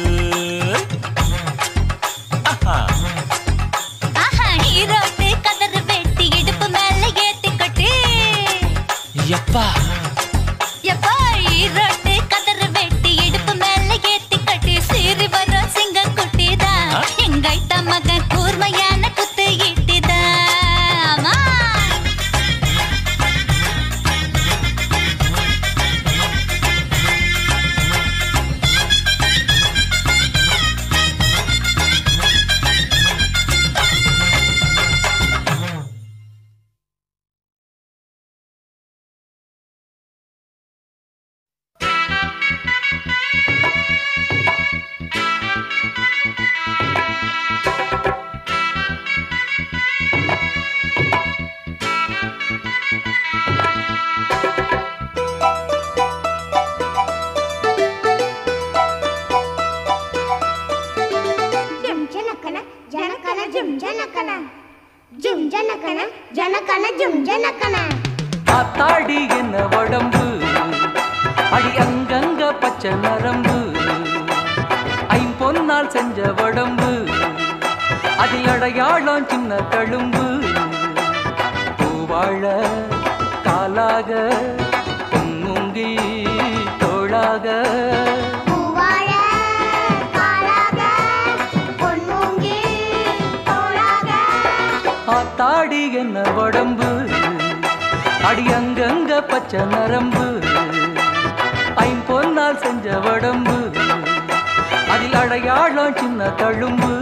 ஆஹா ஆஹா ஹீரோட்டு கதறு வெட்டி இடுப்பு மேல ஏத்தி கட்டி எப்பா எப்பா ஈரோட்டு கதறு வெட்டி இடுப்பு மேல ஏத்தி கட்டி சீறி வர சிங்க குட்டிதான் எங்க ஐட்ட மகன் கூர்மையான குத்து ஈட்டிதான் ஆமா ஜும் ஜனக்கன ஜனக்கன ஜும் ஜனக்கன ஜும் ஜனக்கன ஜனக்கன ஜும் ஜனக்கன ஆத்தாடி என்ன உடம்பு அடி அங்கங்க பச்சை நரம்பு ஐம்பொன்னால் செஞ்ச உடம்பு அதில் அடையாளம் சின்ன தழும்பு பூவாழ காலாக பொங்குங்கி தோளாக பூவாழ காலாக பொன்மூங்கி தோளாக ஆத்தாடி என்ன உடம்பு அடி அங்கங்க பச்சை நரம்பு ஐம்பொன்னால் செஞ்ச உடம்பு அதில் அடையாளம் சின்ன தழும்பு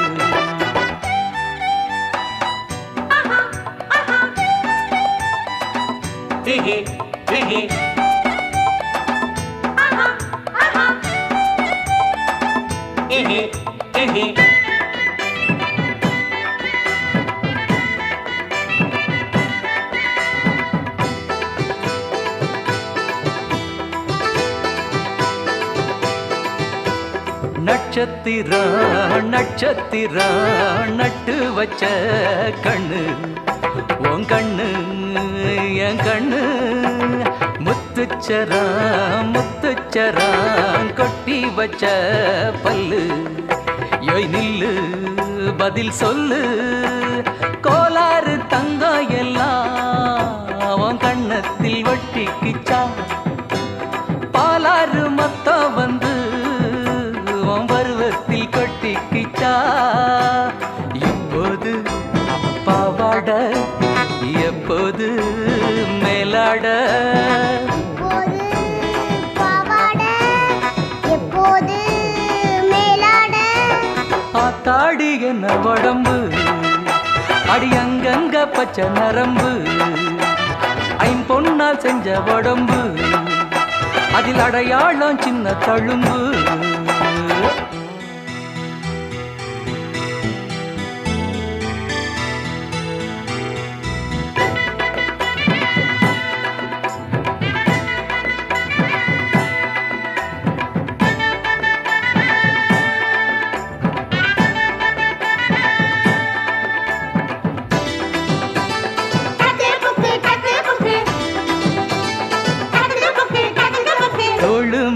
நட்சத்திரா நட்சத்திரா நட்டு வச்ச கண்ணு உன் கண்ணு என் கண்ணு முத்துச்சரா முத்துச்சரா கொட்டி வச்ச பல்லு யோய் நில்லு பதில் சொல்லு கோலாறு தங்கம் எல்லாம் உன் கண்ணத்தில் ஒட்டிக்கிச்சா பாலாறு மொத்தம் வந்து உன் பருவத்தில் கொட்டிக்கிச்சா இப்போது பாவாட எப்போது மேலாட பாவாட எப்போது மேலாட ஆத்தாடி என்ன உடம்பு அடி அங்கங்க பச்சை நரம்பு ஐம்பொன்னால் செஞ்ச உடம்பு அதில் அடையாளம் சின்ன தழும்பு தோளு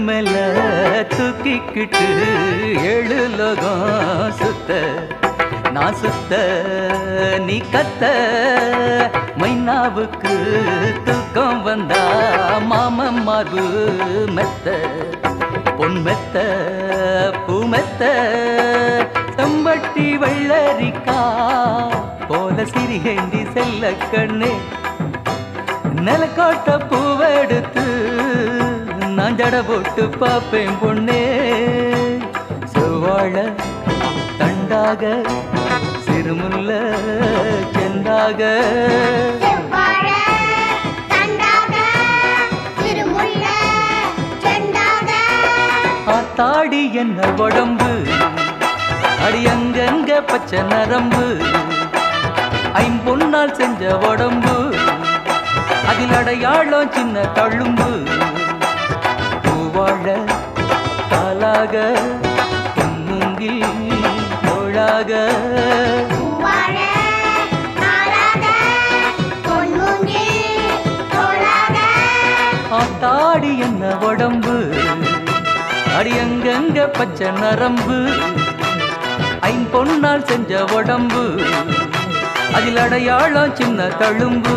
கட்டிக்கிட்டு ஏழு லோகம் சுத்த நான் சுத்த நீ கத்த மைனாவுக்கு தூக்கம் வந்தா மாமன் மார்பு மெத்த பொன் மெத்த பூ மெத்த செம்பட்டி வெள்ளரிக்கா போல சிறிகேந்தி செல்ல கண்ணே நிலக்கோட்ட பூவெடுத்து நான் ஜட போட்டு பார்ப்பேன் பொண்ணே செவ்வாழ தண்டாக சிறுமுல்ல செந்தாக செவ்வாழ, தண்டாக, திருமுல்ல, செண்டாக. ஆத்தாடி என்ன உடம்பு அடி அங்கங்க பச்சை நரம்பு ஐம்பொன்னால் செஞ்ச உடம்பு அதில் அடையாளம் சின்ன தழும்பு பூவாழ காலாக பொன்முங்கில் தோளாக பூவாழ, நாளாக, பொன்மூங்கில், தோளாக. ஆத்தாடி என்ன உடம்பு அடி அங்கங்க பச்சை நரம்பு ஐம்பொன்னால் செஞ்ச உடம்பு அதில் அடையாளம் சின்ன தழும்பு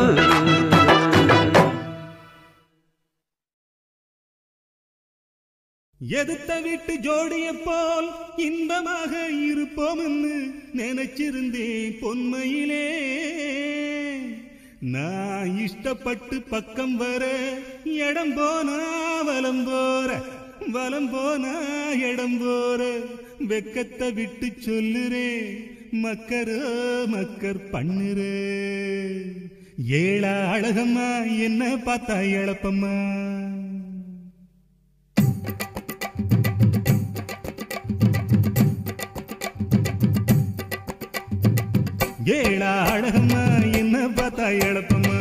எதுத்த வீட்டு ஜோடிய போல் இன்பமாக இருப்போம்னு நினைச்சிருந்தேன் பொன்மையிலே நான் இஷ்டப்பட்டு பக்கம் வர இடம் போனா வலம் போற வலம் போனா இடம் போற வெக்கத்தை விட்டு சொல்லுறே மக்கரோ மக்கர் பண்ணுறே ஏழா அழகம்மா என்ன பார்த்தா இழப்பம்மா ஏழா அழகம்மா என்ன பார்த்தா இழப்பம்மா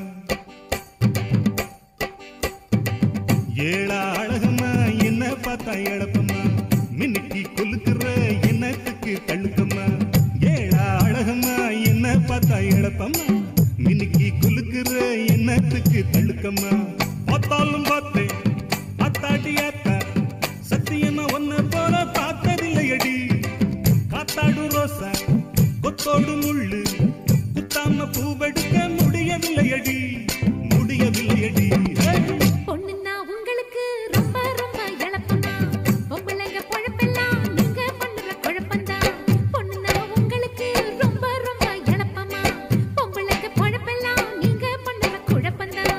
ஏழா அழகம்மா என்ன பார்த்தா இழப்பம்மா மின்னுக்கு கொலுக்குற என்னத்துக்கு தள்ளுக்கம்மா ஏழா அழகம்மா என்ன பார்த்தா இழப்பம்மா மின்னுக்கு கொலுக்குற என்னத்துக்கு தள்ளுக்கம்மா பார்த்தாலும் பார்த்தேன் அத்தாட்டி அத்தா சத்தியமா ஒன்ன போல பார்த்ததில்லையடி காத்தாடு ரோசா கொத்தோடு முள்ளு குத்தாம பூவெடுக்க முடியவில்லையடி முடியவில்லையடி ஹே! பொண்ணுன்னா உங்களுக்கு ரொம்ப ரொம்ப இழப்பமா பொம்பளைங்க பொழப்பெல்லாம் நீங்க பண்ணுற குழப்பம்தான் பொண்ணுன்னா உங்களுக்கு ரொம்ப ரொம்ப இழப்பமா பொம்பளைங்க பொழப்பெல்லாம் நீங்க பண்ணுற குழப்பம்தான்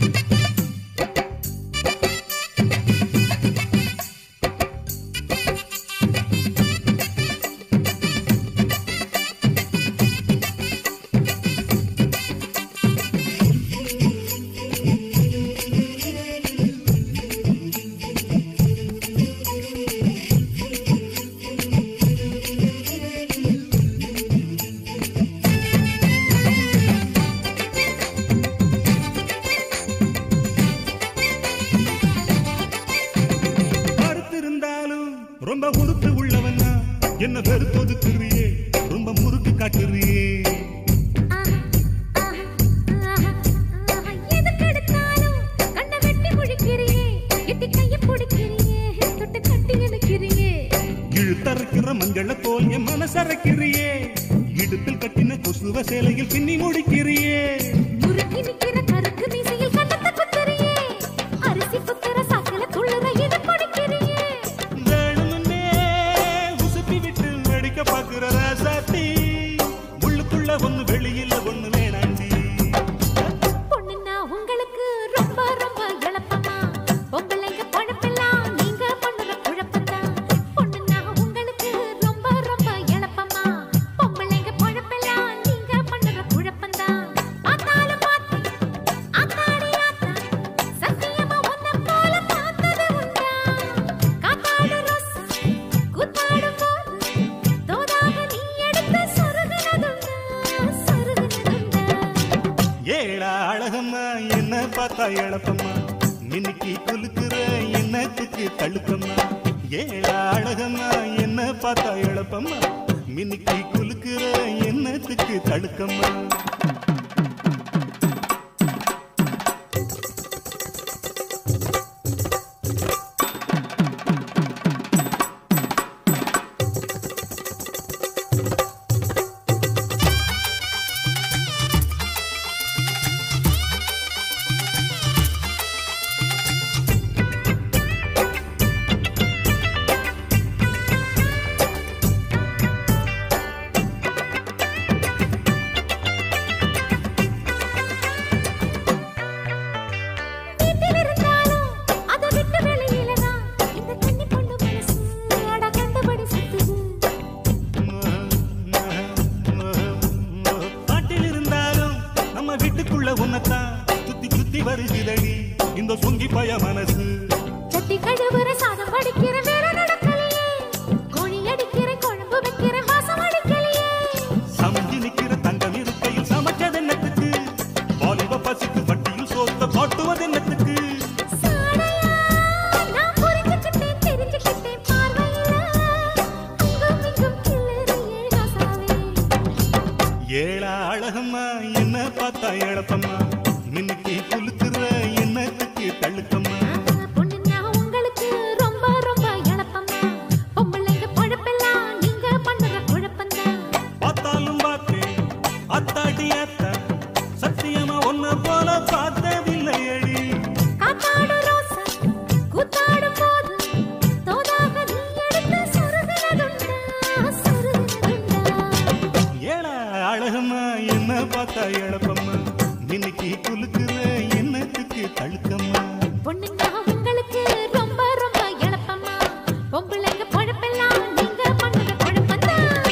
பார்த்திருந்தாலும் ரொம்ப உறுத்து உள்ளவனா என்ன வெறுத்தொதுக்குறியே ரொம்ப முறுக்கு காட்டுறியே எதுக்கெடுத்தாலும் கண்ணை வெட்டி முழிக்கிறியே எட்டி கையை பிடிக்கிறியே தொட்டு கட்டி இழுக்கிறியே இழுத்தரைக்கிற மஞ்சள போல் என் மனசரைக்கிறியே இடுப்பில் கட்டின கொசுவ சேலையில் பின்னி முடிக்கிறியே முறுக்கி நிக்கிற கருக்கு மீசையில் கண்ணத்தை குத்துறியே அரிசி குத்துற சாக்கல துள்ளுற இதை பிடிக்கிறியே வேணும்னே உசுப்பி விட்டு வெடிக்க பாக்குற ராசாத்தி உள்ளுக்குள்ள ஒண்ணு வெளியில ஒண்ணு வேணாண்டி பொண்ணுன்னா உங்களுக்கு ரொம்ப ரொம்ப இழப்பமா பொம்பளைங்க பழப்பெல்லாம் நீங்க பண்ணுற குழப்பம்தான் பொண்ணுன்னா உங்களுக்கு ரொம்ப ரொம்ப இழப்பமா பொம்பளைங்க பழப்பெல்லாம் நீங்க பண்ணுற குழப்பம்தான் பார்த்தாலும் பார்த்து ஆத்தாடி ஆத்தா சத்தியமா உன்னை போல பார்த்தது உண்டா காத்தாடு ரோசா கூத்தாடும் போது தோதாக நீ எடுத்து சொருகுனதுண்டா சொருகுனதுண்டா ஏழா அழகம்மா என்ன பார்த்தா இழப்பம்மா மின்னுக்கு குலுக்குற என்னத்துக்கு தழுக்கம்மா ஏழா அழகம்மா என்ன பார்த்தா இழப்பம்மா மின்னுக்கு குலுக்குற என்னத்துக்கு தழுக்கம்மா உன்னத்தான் சுத்தி சுத்தி வருகிறடி இந்த சுங்கி பய மனசு சட்டி கழுவுற சாதம் வடிக்கிற வேலை நடக்கலையே கோழி அடிக்கிற குழம்பு வைக்கிற வாசம் அடிக்கலையே சமைஞ்சு நிக்கிற தங்கம் இருக்கையில் சமைச்சது என்னத்துக்கு வாலிப பசிக்கு வட்டியில் சோத்த காட்டுவது என்னத்துக்கு சாடையா நான் புரிஞ்சுக்கிட்டேன் தெரிஞ்சுக்கிட்டேன் பார்வையில அங்கும் இங்கும் கிளறியே ராசாவே ஏழா அழகம்மா என்ன பார்த்தா எழப்பம்மா மின்னுக்கு குலுக்குற என்னத்துக்கு தள்ளுக்கம்மா பொண்ணுன்னா உங்களுக்கு ரொம்ப ரொம்ப இழப்பம்மா பொம்பளைங்க பழப்பெல்லாம் நீங்க பண்ணுற குழப்பம்தான் பார்த்தாலும் பார்த்தேன் அத்தாடி அத்தா சத்தியமா ஒன்ன போல பார்த்ததில்லையடி காத்தாடு ரோசா கூத்தாடும் போது தோதாக நீ எடுத்து சொருகினதுண்டா சொருகினதுண்டா ஏழா அழகம்மா என்ன பார்த்தா எழப்பம்மா மின்னுக்கு குலுக்குற என்னத்துக்கு தள்ளுக்கம்மா பொண்ணுங்க உங்களுக்கு ரொம்ப ரொம்ப இழப்பம்மா பொம்பளைங்க பழப்பெல்லாம் நீங்க பண்ணுற குழப்பம்தான்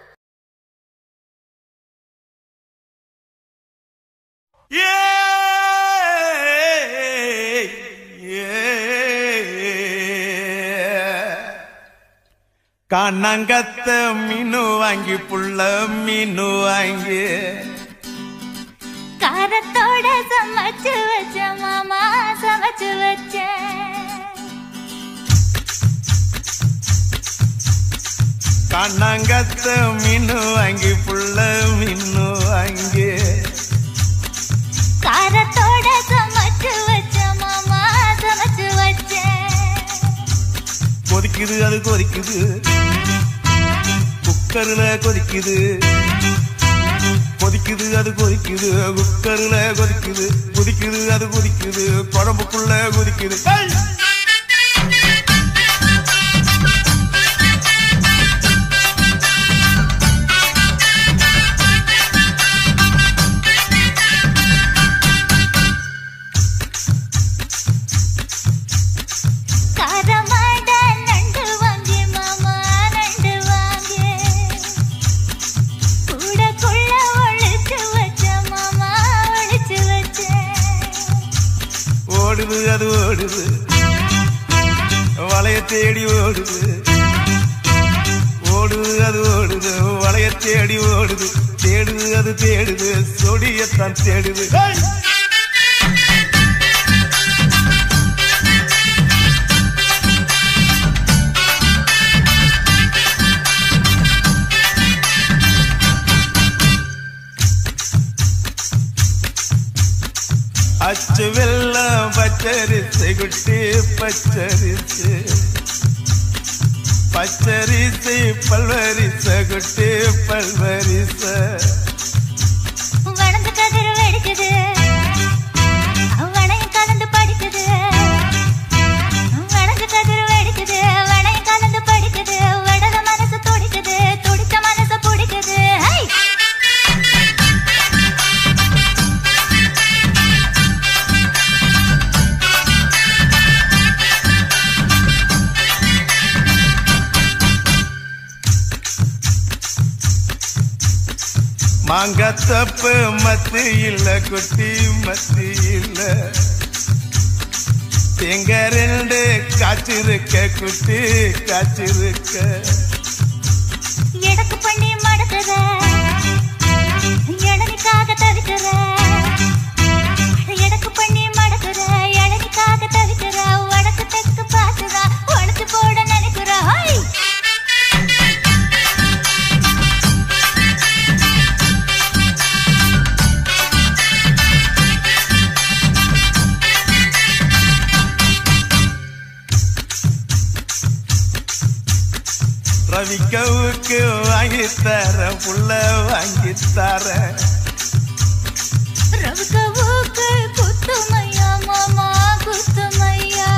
கண்ணங்கத்த மீனு வாங்கி புள்ள மீனு வாங்கி காரத்தோட சமைச்சு வச்ச மாமா சமைச்சு வச்ச கண்ணங்கத்த மீனு வாங்கி புள்ள மீனு வாங்கி காரத்தோட சமைச்சு வச்ச மாமா சமைச்சு வச்ச கொதிக்குது அது கொதிக்குது குக்கர்ல கொதிக்குது கொதிக்குது அது கொதிக்குது குக்கர்ல கொதிக்குது கொதிக்குது அது கொதிக்குது குழம்புக்குள்ள கொதிக்குது ஏய்! காரமாட நண்டு வாங்கி மாமா நண்டு வாங்கி கூடக்குள்ள ஒழிச்சு வச்ச மாமா ஒழிச்சு வச்ச ஓடுது அது ஓடுது வளைய தேடி ஓடுது ஓடுது அது ஓடுது வளைய தேடி ஓடுது தேடுது அது தேடுது சொடியத்தான் தேடுது ஏய்! அச்சு வெள்ளம் பச்சரிசு குட்டி பச்சரிசு பச்சரிசு பல்வரிச குட்டி பல்வரிச வளர்ந்து கதிர் வெடிக்குது வளையம் கலந்து படிக்குது வளர்ந்து கதிர் வெடிக்குது வளையம் கலந்து படிக்குது வடல மனசு துடிக்குது துடிச்ச மனசு பிடிக்குது ஹை! மாங்கத்தப்பு மத்து இல்ல குட்டி மத்து இல்ல எங்க ரெண்டு காய்ச்சிருக்க குட்டி காய்ச்சிருக்க எடக்கு பண்ணி மடக்குற இளநிக்காக தவிக்கிற எடக்கு பண்ணி மடக்குற இளநிக்காக தவிக்கிற வடக்கு தெற்கு பார்த்துதா உடச்சு போட நினைக்கிற ஹை! ரவிக்கவுக்கு வாங்கி தர புள்ள வாங்கி தர ரவுக்கவுக்கு குத்துமையா மாமா குத்துமையா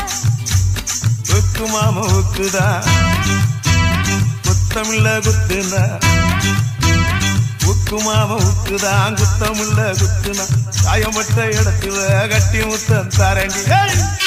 உக்கு மாமா உக்குதான் குத்தமில்ல குத்துனா உக்கு மாமா உக்குதான் குத்தமில்ல குத்துனா காயப்பட்ட இடத்துல கட்டி முத்தம் தரண்டி ஏய்!